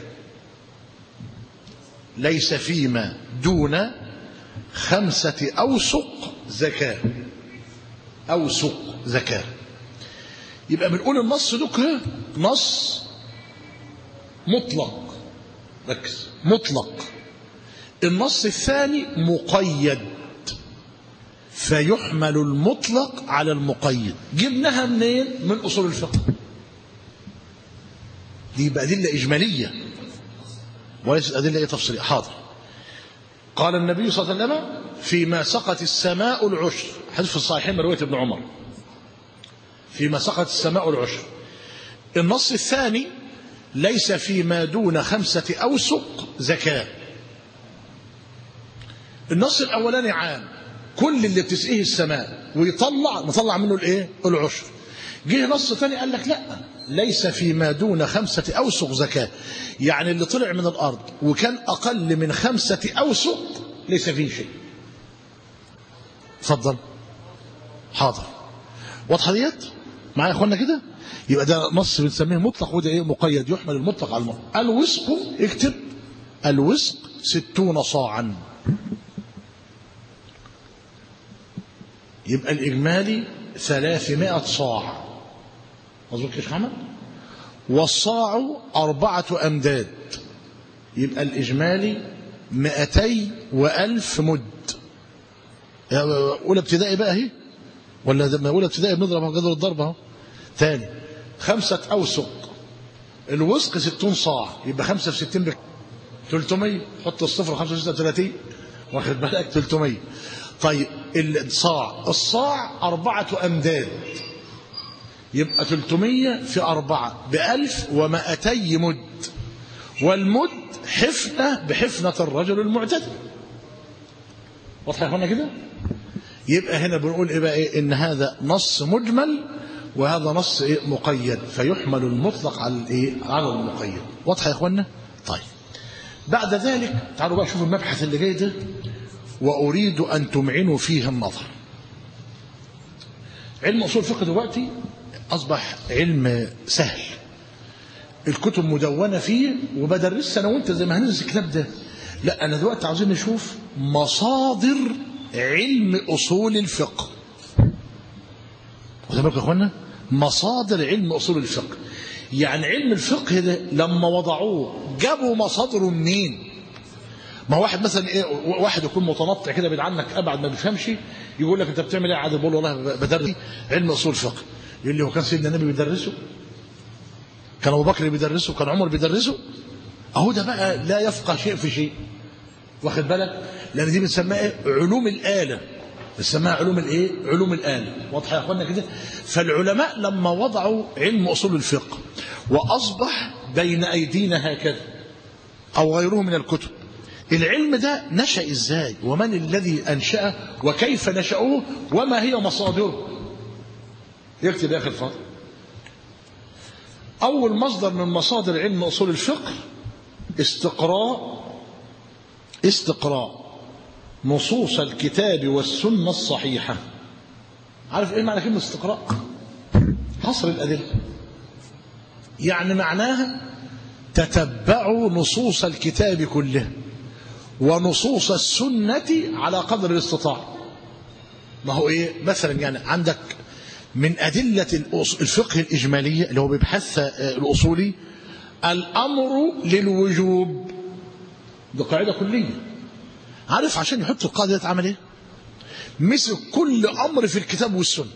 ليس فيما دون خمسة أوسق زكاة أوسق زكاة يبقى بنقول النص ده نص مطلق ركز مطلق النص الثاني مقيد فيحمل المطلق على المقيد جبناها منين من أصول الفقه دي يبقى أدلة إجمالية وليست أدلة إيه تفصيلية حاضر قال النبي صلى الله عليه وسلم فيما سقت السماء العشر حديث في الصحيحين من رواية ابن عمر فيما سقت السماء العشر النص الثاني ليس فيما دون خمسة أوسق زكاة النص الأولاني عام كل اللي بتسقيه السماء ويطلع نطلع منه الايه العشر جه نص ثاني قال لك لا ليس فيما دون خمسة أوسق زكاة يعني اللي طلع من الأرض وكان أقل من خمسة أوسق ليس فيه شيء اتفضل حاضر واضحة ديت معايا يا اخوانا كده يبقى ده نص بنسميه مطلق وده ايه مقيد يحمل المطلق على المطلق الوسق اكتب الوسق ستون صاعا يبقى الإجمالي ثلاثمائة صاع مظبوط كيف محمد والصاع أربعة أمداد يبقى الإجمالي مئتي وألف مد أولى ابتدائي بقى اهي ولا ده أولى ابتدائي بنضرب قدر الضرب اهو ثاني خمسة أوسق الوسق ستون صاع يبقى خمسة في ستين بك 300 حط الصفر خمسة ستة وثلاثين واخد بالك 300 طيب الصاع الصاع أربعة أمداد يبقى 300 في أربعة بألف ومائتي مد والمد حفنة بحفنة الرجل المعتدل واضح هنا كده يبقى هنا بنقول إيه بقى إيه إن هذا نص مجمل وهذا نص إيه مقيد فيحمل المطلق على الإيه على المقيد واضح يا إخوانا طيب بعد ذلك تعالوا بقى شوفوا المبحث اللي جاي ده وأريد أن تمعنوا فيه النظر علم أصول الفقه دلوقتي أصبح علم سهل الكتب مدونة فيه وبدرسها أنا وأنت زي ما هندرس الكتاب ده لا أنا دلوقتي عاوزين نشوف مصادر علم أصول الفقه واخد بالكم يا إخوانا مصادر علم أصول الفقه يعني علم الفقه ده لما وضعوه جابوا مصادره منين ما واحد مثلا ايه واحد يكون متنطع كده بعيد عنك ابعد ما بيفهمش يقول لك انت بتعمل ايه عادل بقول والله بدرس علم اصول الفقه يقول لي هو كان سيدنا النبي بيدرسه كان ابو بكر بيدرسه كان عمر بيدرسه اهو ده بقى لا يفقه شيء في شيء واخد بالك لان دي بنسميها ايه علوم الاله بنسميها علوم الايه علوم الاله واضحه يا اخوانا كده فالعلماء لما وضعوا علم اصول الفقه واصبح بين ايدينا هكذا او غيره من الكتب العلم ده نشأ ازاي ومن الذي أنشأه وكيف نشأه وما هي مصادره يكتب يا أخي الفاضل أول مصدر من مصادر علم أصول الفقه استقراء استقراء نصوص الكتاب والسنة الصحيحة عارف ايه معنى كلمة استقراء حصر الأدلة يعني معناها تتبعوا نصوص الكتاب كله ونصوص السنة على قدر الاستطاعة ما هو ايه مثلا يعني عندك من أدلة الأص- الفقه الإجمالية اللي هو بيبحثها آه، الأصولي الأمر للوجوب دي قاعدة كلية عارف عشان يحط القاعدة دي عمل ايه مسك كل أمر في الكتاب والسنة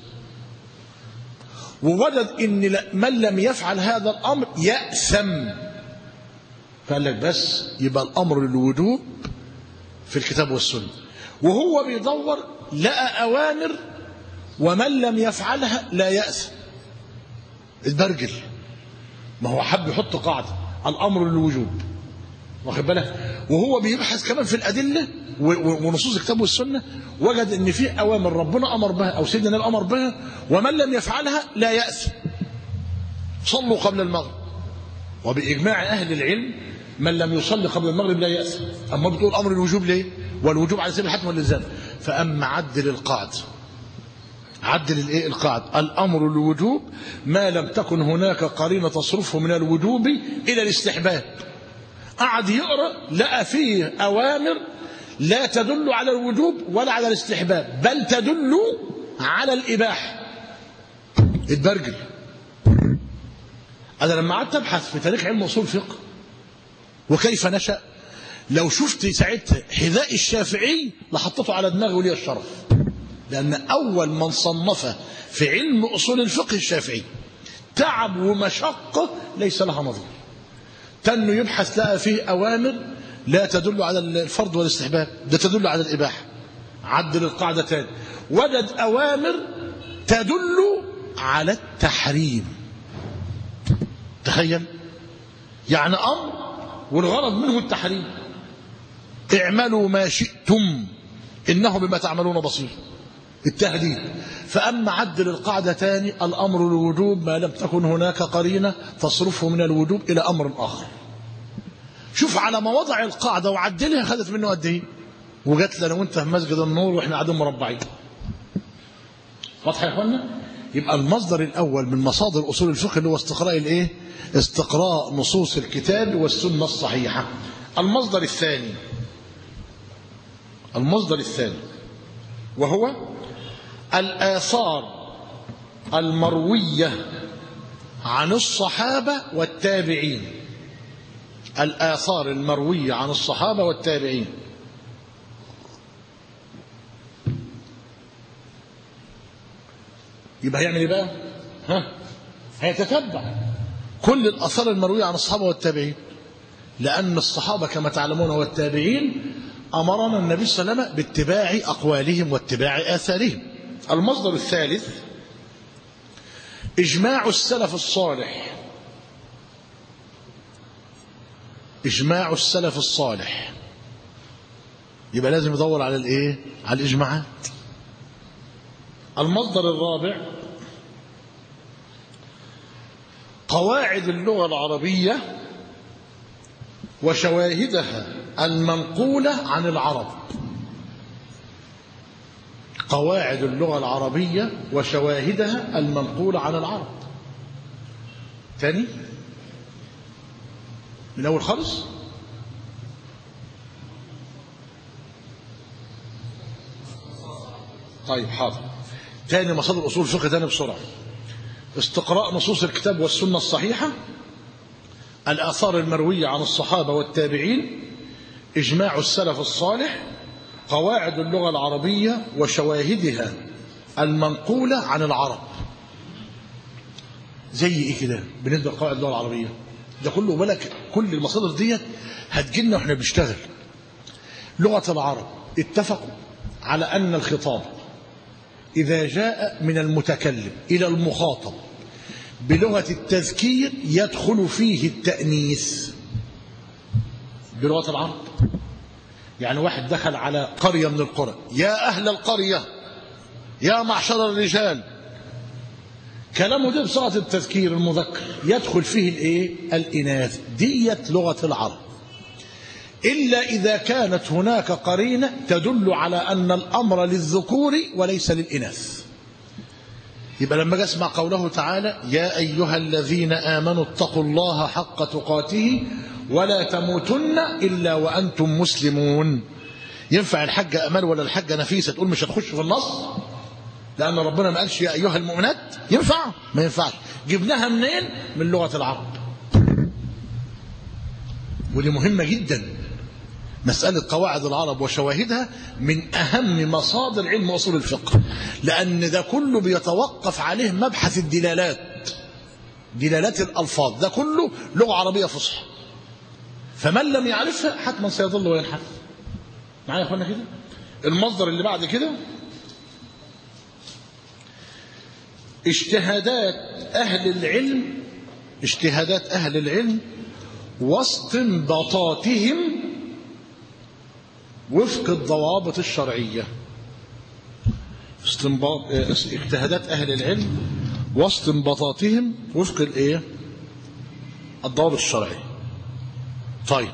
ووجد ان لا- من لم يفعل هذا الامر ياثم فقال لك بس يبقى الامر للوجوب في الكتاب والسنه وهو بيدور لقى اوامر ومن لم يفعلها لا ياثم اتبرجل ما هو حب يحط قاعده الامر للوجوب واخد بالك وهو بيبحث كمان في الادله و- و- ونصوص الكتاب والسنه وجد ان في اوامر ربنا امر بها او سيدنا النبي امر بها ومن لم يفعلها لا ياثم صلوا قبل المغرب وباجماع اهل العلم من لم يصلي قبل المغرب لا ياثم اما بتقول امر الوجوب ليه والوجوب على سبيل الحتم والالزام فاما عدل القاعده عدل الايه القاعده الامر الوجوب ما لم تكن هناك قرينه تصرفه من الوجوب الى الاستحباب قعد يقرا لقى فيه اوامر لا تدل على الوجوب ولا على الاستحباب بل تدل على الاباحه اتبرجل انا لما قعدت ابحث في تاريخ علم اصول الفقه وكيف نشا لو شفت ساعتها حذاء الشافعي لحطيته على دماغي ولي الشرف لان اول من صنف في علم اصول الفقه الشافعي تعب ومشقه ليس لها نظير تنه يبحث لقى فيه أوامر لا تدل على الفرض والاستحباب ده تدل على الإباحة عدل القاعدة تاني وجد أوامر تدل على التحريم تخيل يعني أمر والغرض منه التحريم اعملوا ما شئتم إنه بما تعملون بصير التهديد فأما عدل القاعدة تاني الأمر الوجوب ما لم تكن هناك قرينة تصرفه من الوجوب إلى أمر آخر شوف على ما وضع القاعدة وعدلها خدت منه قد إيه وجات لنا وانت في مسجد النور واحنا قاعدين مربعين واضح يا اخوانا يبقى المصدر الاول من مصادر اصول الفقه اللي هو استقراء الايه استقراء نصوص الكتاب والسنه الصحيحه المصدر الثاني المصدر الثاني وهو الآثار المروية عن الصحابة والتابعين الآثار المروية عن الصحابة والتابعين يبقى هيعمل ايه بقى؟ ها؟ هيتتبع كل الآثار المروية عن الصحابة والتابعين لأن الصحابة كما تعلمون والتابعين أمرنا النبي صلى الله عليه وسلم باتباع أقوالهم واتباع آثارهم المصدر الثالث إجماع السلف الصالح إجماع السلف الصالح يبقى لازم يدور على الإيه؟ على الإجماعات المصدر الرابع قواعد اللغة العربية وشواهدها المنقولة عن العرب قواعد اللغة العربية وشواهدها المنقولة عن العرب تاني من أول خالص طيب حاضر تاني مصادر أصول الفقه تاني بسرعة استقراء نصوص الكتاب والسنة الصحيحة الآثار المروية عن الصحابة والتابعين إجماع السلف الصالح قواعد اللغة العربية وشواهدها المنقولة عن العرب زي ايه كده بالنسبة لقواعد اللغة العربية ده كله بالك كل المصادر ديت هتجيلنا واحنا بنشتغل لغة العرب اتفقوا على أن الخطاب إذا جاء من المتكلم إلى المخاطب بلغة التذكير يدخل فيه التأنيث بلغة العرب يعني واحد دخل على قرية من القرى يا أهل القرية يا معشر الرجال كلامه ده بصيغة التذكير المذكر يدخل فيه الايه الإناث ديت لغة العرب إلا إذا كانت هناك قرينة تدل على أن الأمر للذكور وليس للإناث يبقى لما اسمع قوله تعالى يا أيها الذين آمنوا اتقوا الله حق تقاته ولا تموتن إلا وأنتم مسلمون ينفع الحاجة أمال ولا الحاجة نفيسة تقول مش هتخش في النص لأن ربنا ما قالش يا أيها المؤمنات ينفع ما ينفعش جبناها منين من لغة العرب ودي مهمة جدا مسألة قواعد العرب وشواهدها من أهم مصادر علم أصول الفقه لأن ده كله بيتوقف عليه مبحث الدلالات دلالات الألفاظ ده كله لغة عربية فصحى فمن لم يعرفها حتما سيضل وينحرف معايا يا اخوانا كده المصدر اللي بعد كده اجتهادات أهل العلم اجتهادات أهل العلم واستنباطاتهم وفق الضوابط الشرعية استنباط اجتهادات أهل العلم واستنباطاتهم وفق الايه الضوابط الشرعية طيب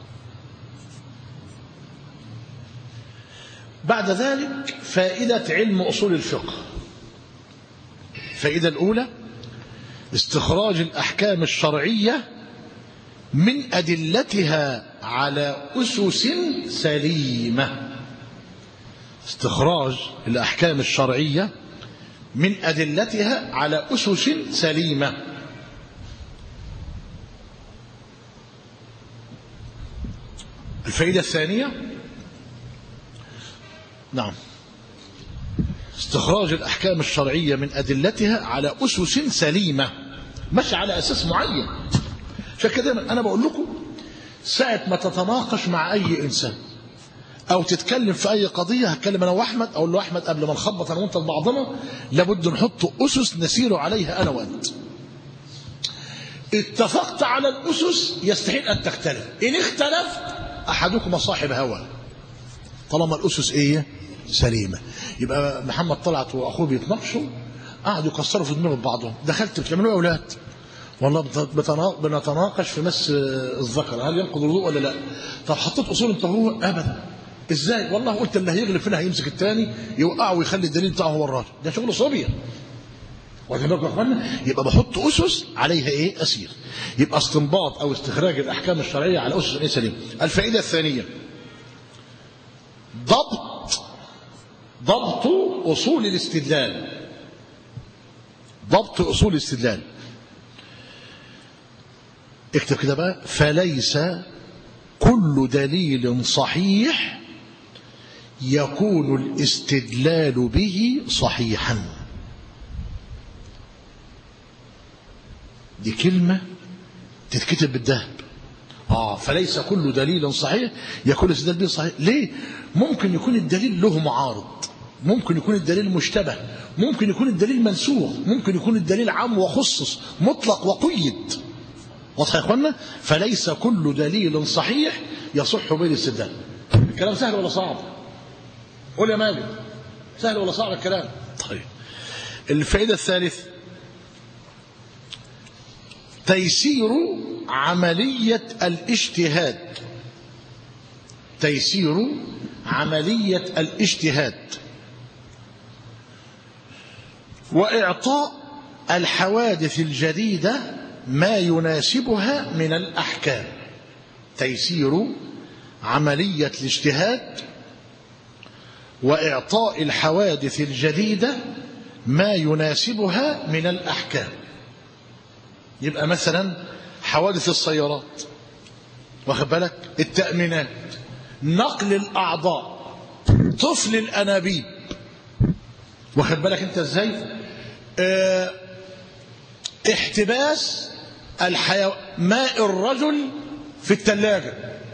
بعد ذلك فائدة علم أصول الفقه الفائدة الأولى استخراج الأحكام الشرعية من أدلتها على أسس سليمة استخراج الأحكام الشرعية من أدلتها على أسس سليمة الفائدة الثانية نعم استخراج الأحكام الشرعية من أدلتها على أسس سليمة مش على أساس معين عشان كده أنا بقول لكم ساعة ما تتناقش مع أي إنسان أو تتكلم في أي قضية هتكلم أنا وأحمد أقول له أحمد قبل ما نخبط أنا وأنت لبعضنا لابد نحط أسس نسير عليها أنا وأنت اتفقت على الأسس يستحيل أن تختلف إن اختلفت أحدكم صاحب هوى طالما الأسس إيه سليمة يبقى محمد طلعت وأخوه بيتناقشوا قعدوا يكسروا في دماغ بعضهم دخلت بتعملوا يا أولاد والله بنتناقش في مس الذكر هل ينقض الوضوء ولا لا طب حطيت أصول الطهور أبدا ازاي والله قلت اللي هيغلب فينا هيمسك الثاني يوقعه ويخلي الدليل بتاعه هو الراجل ده شغل صبيه واخد بالكم يا اخوانا يبقى بحط اسس عليها ايه اسير يبقى استنباط او استخراج الاحكام الشرعيه على اسس ايه سليم الفائده الثانيه ضبط ضبط اصول الاستدلال ضبط اصول الاستدلال اكتب كده بقى فليس كل دليل صحيح يكون الاستدلال به صحيحا دي كلمة تتكتب بالذهب آه فليس كل دليل صحيح يكون الاستدلال به صحيح ليه ممكن يكون الدليل له معارض ممكن يكون الدليل مشتبه ممكن يكون الدليل منسوخ ممكن يكون الدليل عام وخصص مطلق وقيد واضح يا اخوانا فليس كل دليل صحيح يصح به الاستدلال الكلام سهل ولا صعب قول يا مالك سهل ولا صعب الكلام طيب الفائده الثالث تيسير عمليه الاجتهاد تيسير عمليه الاجتهاد واعطاء الحوادث الجديده ما يناسبها من الأحكام تيسير عملية الاجتهاد وإعطاء الحوادث الجديدة ما يناسبها من الأحكام يبقى مثلا حوادث السيارات واخد بالك التأمينات نقل الأعضاء طفل الأنابيب واخد بالك انت ازاي اه احتباس الحيو... ماء الرجل في الثلاجة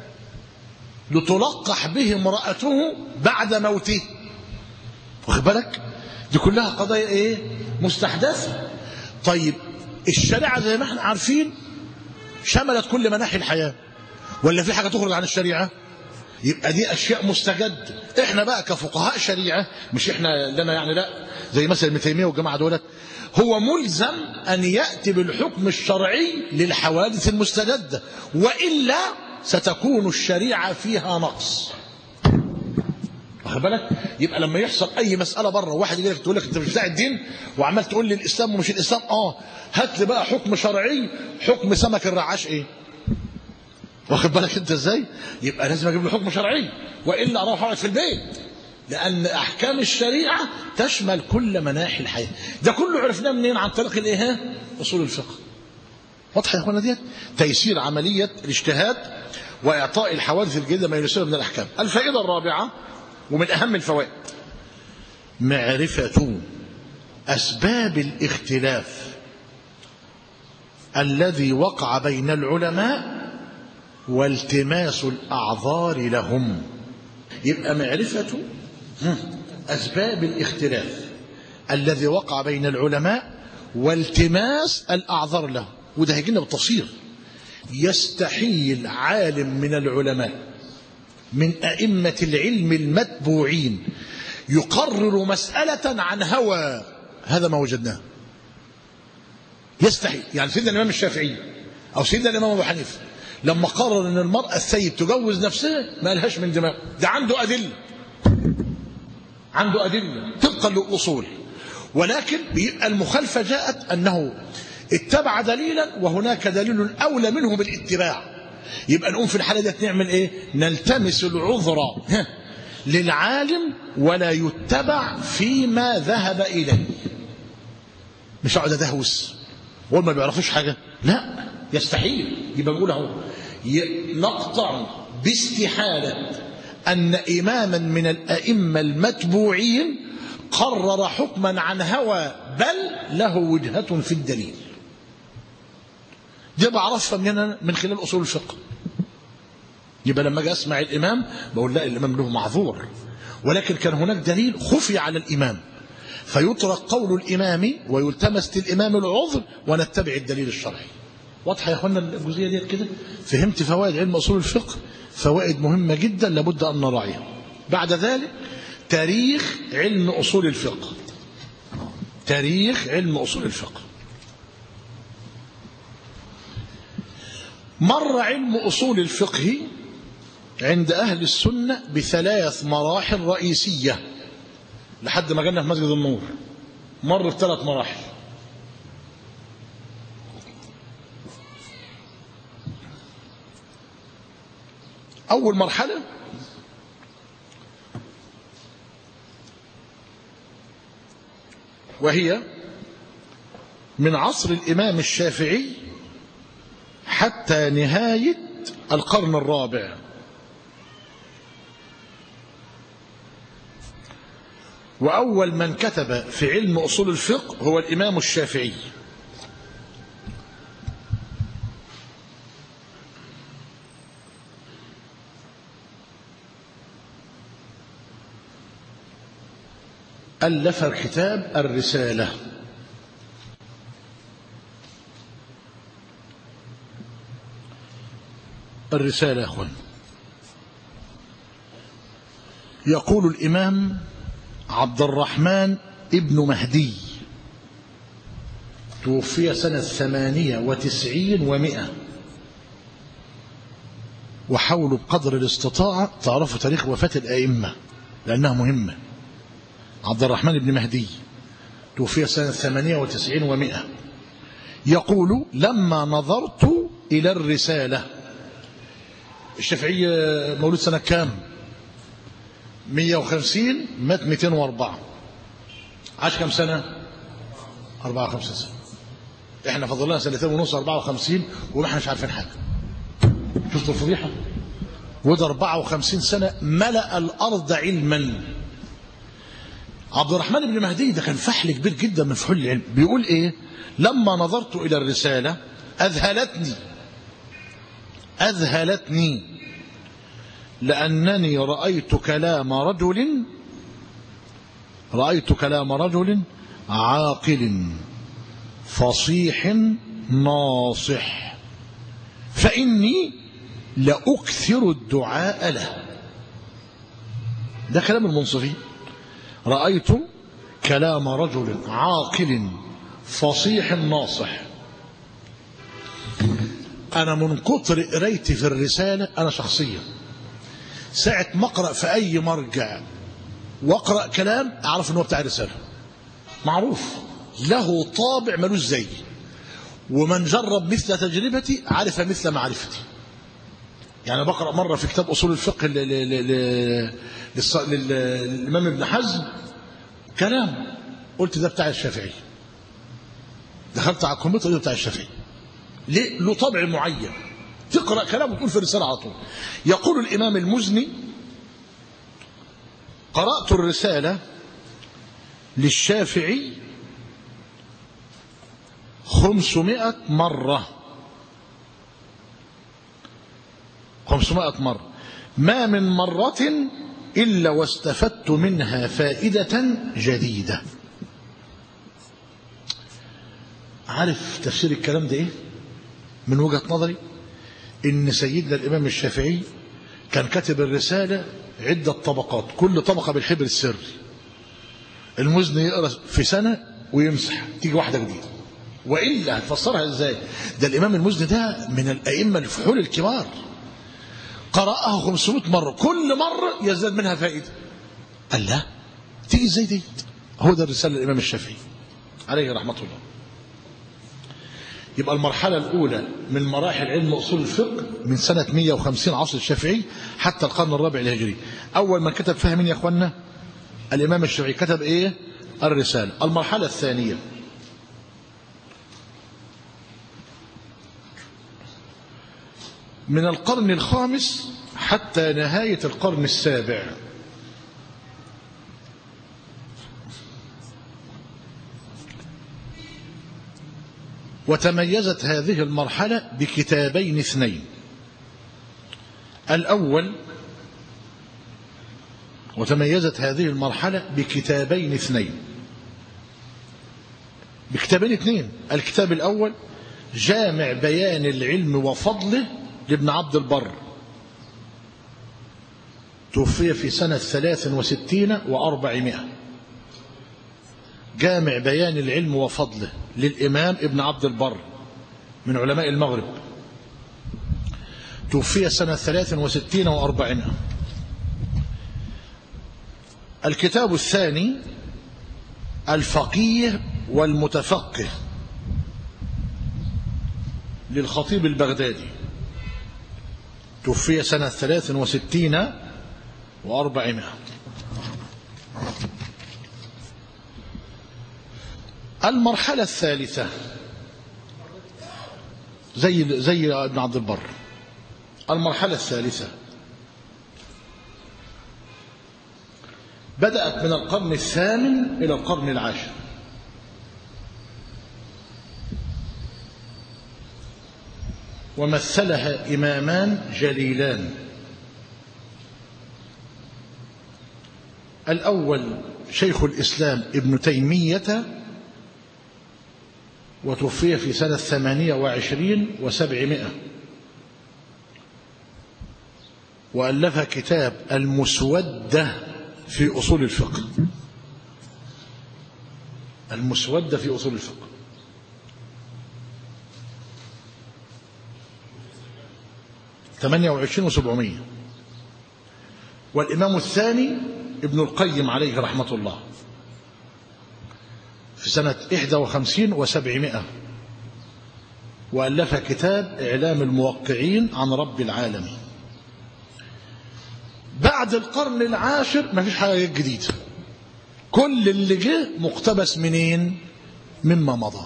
لتلقح به امرأته بعد موته واخد بالك دي كلها قضايا ايه مستحدثة طيب الشريعة زي ما احنا عارفين شملت كل مناحي الحياة ولا في حاجة تخرج عن الشريعة يبقى دي أشياء مستجد احنا بقى كفقهاء شريعة مش احنا لنا يعني لا زي مثلا ابن تيمية والجماعة دولت هو ملزم أن يأتي بالحكم الشرعي للحوادث المستجدة وإلا ستكون الشريعة فيها نقص واخد بالك يبقى لما يحصل اي مساله بره واحد يجي لك تقول لك انت مش بتاع الدين وعمال تقول لي الاسلام ومش الاسلام اه هات لي بقى حكم شرعي حكم سمك الرعاش ايه واخد بالك انت ازاي يبقى لازم اجيب له حكم شرعي والا اروح اقعد في البيت لان احكام الشريعه تشمل كل مناحي الحياه ده كله عرفناه منين عن طريق الايه اصول الفقه واضحه يا اخوانا ديت تيسير عمليه الاجتهاد واعطاء الحوادث الجديده ما يناسبها من الاحكام الفائده الرابعه ومن اهم الفوائد معرفه اسباب الاختلاف الذي وقع بين العلماء والتماس الاعذار لهم يبقى معرفه اسباب الاختلاف الذي وقع بين العلماء والتماس الاعذار له وده هيجينا بالتفصيل يستحيل عالم من العلماء من ائمه العلم المتبوعين يقرر مساله عن هوى هذا ما وجدناه يستحيل يعني سيدنا الامام الشافعي او سيدنا الامام ابو حنيفه لما قرر ان المراه السيد تجوز نفسها ما لهاش من دماغ ده عنده ادله عنده ادله طبقا للاصول ولكن بيبقى المخالفه جاءت انه اتبع دليلا وهناك دليل اولى منه بالاتباع يبقى نقوم في الحاله دي نعمل ايه نلتمس العذر للعالم ولا يتبع فيما ذهب اليه مش اقعد ادهوس وما بيعرفوش حاجه لا يستحيل يبقى نقول اهو نقطع باستحاله ان اماما من الائمه المتبوعين قرر حكما عن هوى بل له وجهه في الدليل دي بعرفها من من خلال اصول الفقه يبقى لما اجي اسمع الامام بقول لا الامام له معذور ولكن كان هناك دليل خفي على الامام فيترك قول الامام ويلتمس للامام العذر ونتبع الدليل الشرعي واضحه يا اخوانا الجزئيه ديت كده فهمت فوائد علم اصول الفقه فوائد مهمه جدا لابد ان نراعيها بعد ذلك تاريخ علم اصول الفقه تاريخ علم اصول الفقه مر علم اصول الفقه عند اهل السنه بثلاث مراحل رئيسيه لحد ما جينا في مسجد النور مر بثلاث مراحل أول مرحلة وهي من عصر الإمام الشافعي حتى نهاية القرن الرابع وأول من كتب في علم أصول الفقه هو الإمام الشافعي ألف الكتاب الرسالة الرسالة يا أخوان يقول الإمام عبد الرحمن ابن مهدي توفي سنة ثمانية وتسعين ومئة وحاولوا بقدر الاستطاعة تعرفوا تاريخ وفاة الأئمة لأنها مهمة عبد الرحمن بن مهدي توفي سنة ثمانية وتسعين ومئة يقول لما نظرت إلى الرسالة الشافعي مولود سنة كام 150 مات 204 عاش كم سنة 54 سنة احنا فضل لنا سنتين ونص 54 وما احنا مش عارفين حاجة شفتوا الفضيحة وده 54 سنة ملأ الأرض علما عبد الرحمن بن مهدي ده كان فحل كبير جدا من فحول العلم بيقول ايه لما نظرت الى الرساله اذهلتني اذهلتني لانني رايت كلام رجل رايت كلام رجل عاقل فصيح ناصح فاني لاكثر الدعاء له ده كلام المنصفين رأيت كلام رجل عاقل فصيح ناصح أنا من كتر قرايتي في الرسالة أنا شخصيا ساعة ما أقرأ في أي مرجع وأقرأ كلام أعرف أنه بتاع رسالة معروف له طابع ملوش زي ومن جرب مثل تجربتي عرف مثل معرفتي يعني بقرأ مرة في كتاب أصول الفقه ل- ل- ل- ل- للص- لل- للإمام ابن حزم كلام قلت ده بتاع الشافعي دخلت على الكمبيوتر ده بتاع الشافعي ليه له طبع معين تقرأ كلام وتقول في الرسالة على طول يقول الإمام المزني قرأت الرسالة للشافعي خمسمائة مرة خمسمائة مرة ما من مرة إلا واستفدت منها فائدة جديدة عارف تفسير الكلام ده إيه من وجهة نظري إن سيدنا الإمام الشافعي كان كاتب الرسالة عدة طبقات كل طبقة بالحبر السري المزني يقرأ في سنة ويمسح تيجي واحدة جديدة وإلا هتفسرها إزاي ده الإمام المزني ده من الأئمة الفحول الكبار قرأها 500 مرة كل مرة يزداد منها فائدة قال لا تيجي ازاي دي هو ده الرسالة الإمام الشافعي عليه رحمة الله يبقى المرحلة الأولى من مراحل علم أصول الفقه من سنة 150 عصر الشافعي حتى القرن الرابع الهجري أول من كتب فيها مين يا أخوانا الإمام الشافعي كتب إيه الرسالة المرحلة الثانية من القرن الخامس حتى نهاية القرن السابع وتميزت هذه المرحلة بكتابين اثنين الأول وتميزت هذه المرحلة بكتابين اثنين بكتابين اثنين الكتاب الأول جامع بيان العلم وفضله لابن عبد البر توفي في سنة ثلاث وستين وأربعمائة جامع بيان العلم وفضله للإمام ابن عبد البر من علماء المغرب توفي سنة ثلاث وستين وأربعمائة الكتاب الثاني الفقيه والمتفقه للخطيب البغدادي توفي سنة ثلاث وستين وأربعمائة المرحلة الثالثة زي زي ابن عبد البر المرحلة الثالثة بدأت من القرن الثامن إلى القرن العاشر ومثلها إمامان جليلان الأول شيخ الإسلام ابن تيمية وتوفي في سنة ثمانية وعشرين وسبعمائة وألف كتاب المسودة في أصول الفقه المسودة في أصول الفقه ثمانية وعشرين وسبعمية والإمام الثاني ابن القيم عليه رحمة الله في سنة إحدى وخمسين وسبعمائة وألف كتاب إعلام الموقعين عن رب العالمين بعد القرن العاشر ما فيش حاجة جديدة كل اللي جه مقتبس منين مما مضى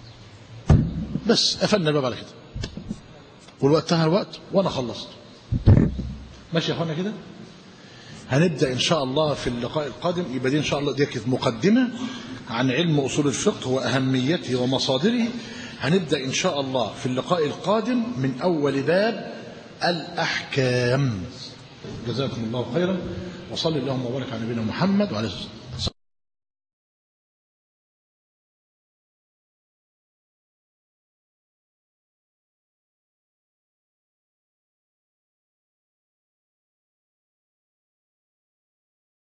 بس قفلنا الباب على كده والوقت انتهى الوقت وانا خلصت ماشي يا اخوانا كده هنبدا ان شاء الله في اللقاء القادم يبقى دي ان شاء الله دي كانت مقدمه عن علم اصول الفقه واهميته ومصادره هنبدا ان شاء الله في اللقاء القادم من اول باب الاحكام جزاكم الله خيرا وصلي اللهم وبارك على نبينا محمد وعلى اله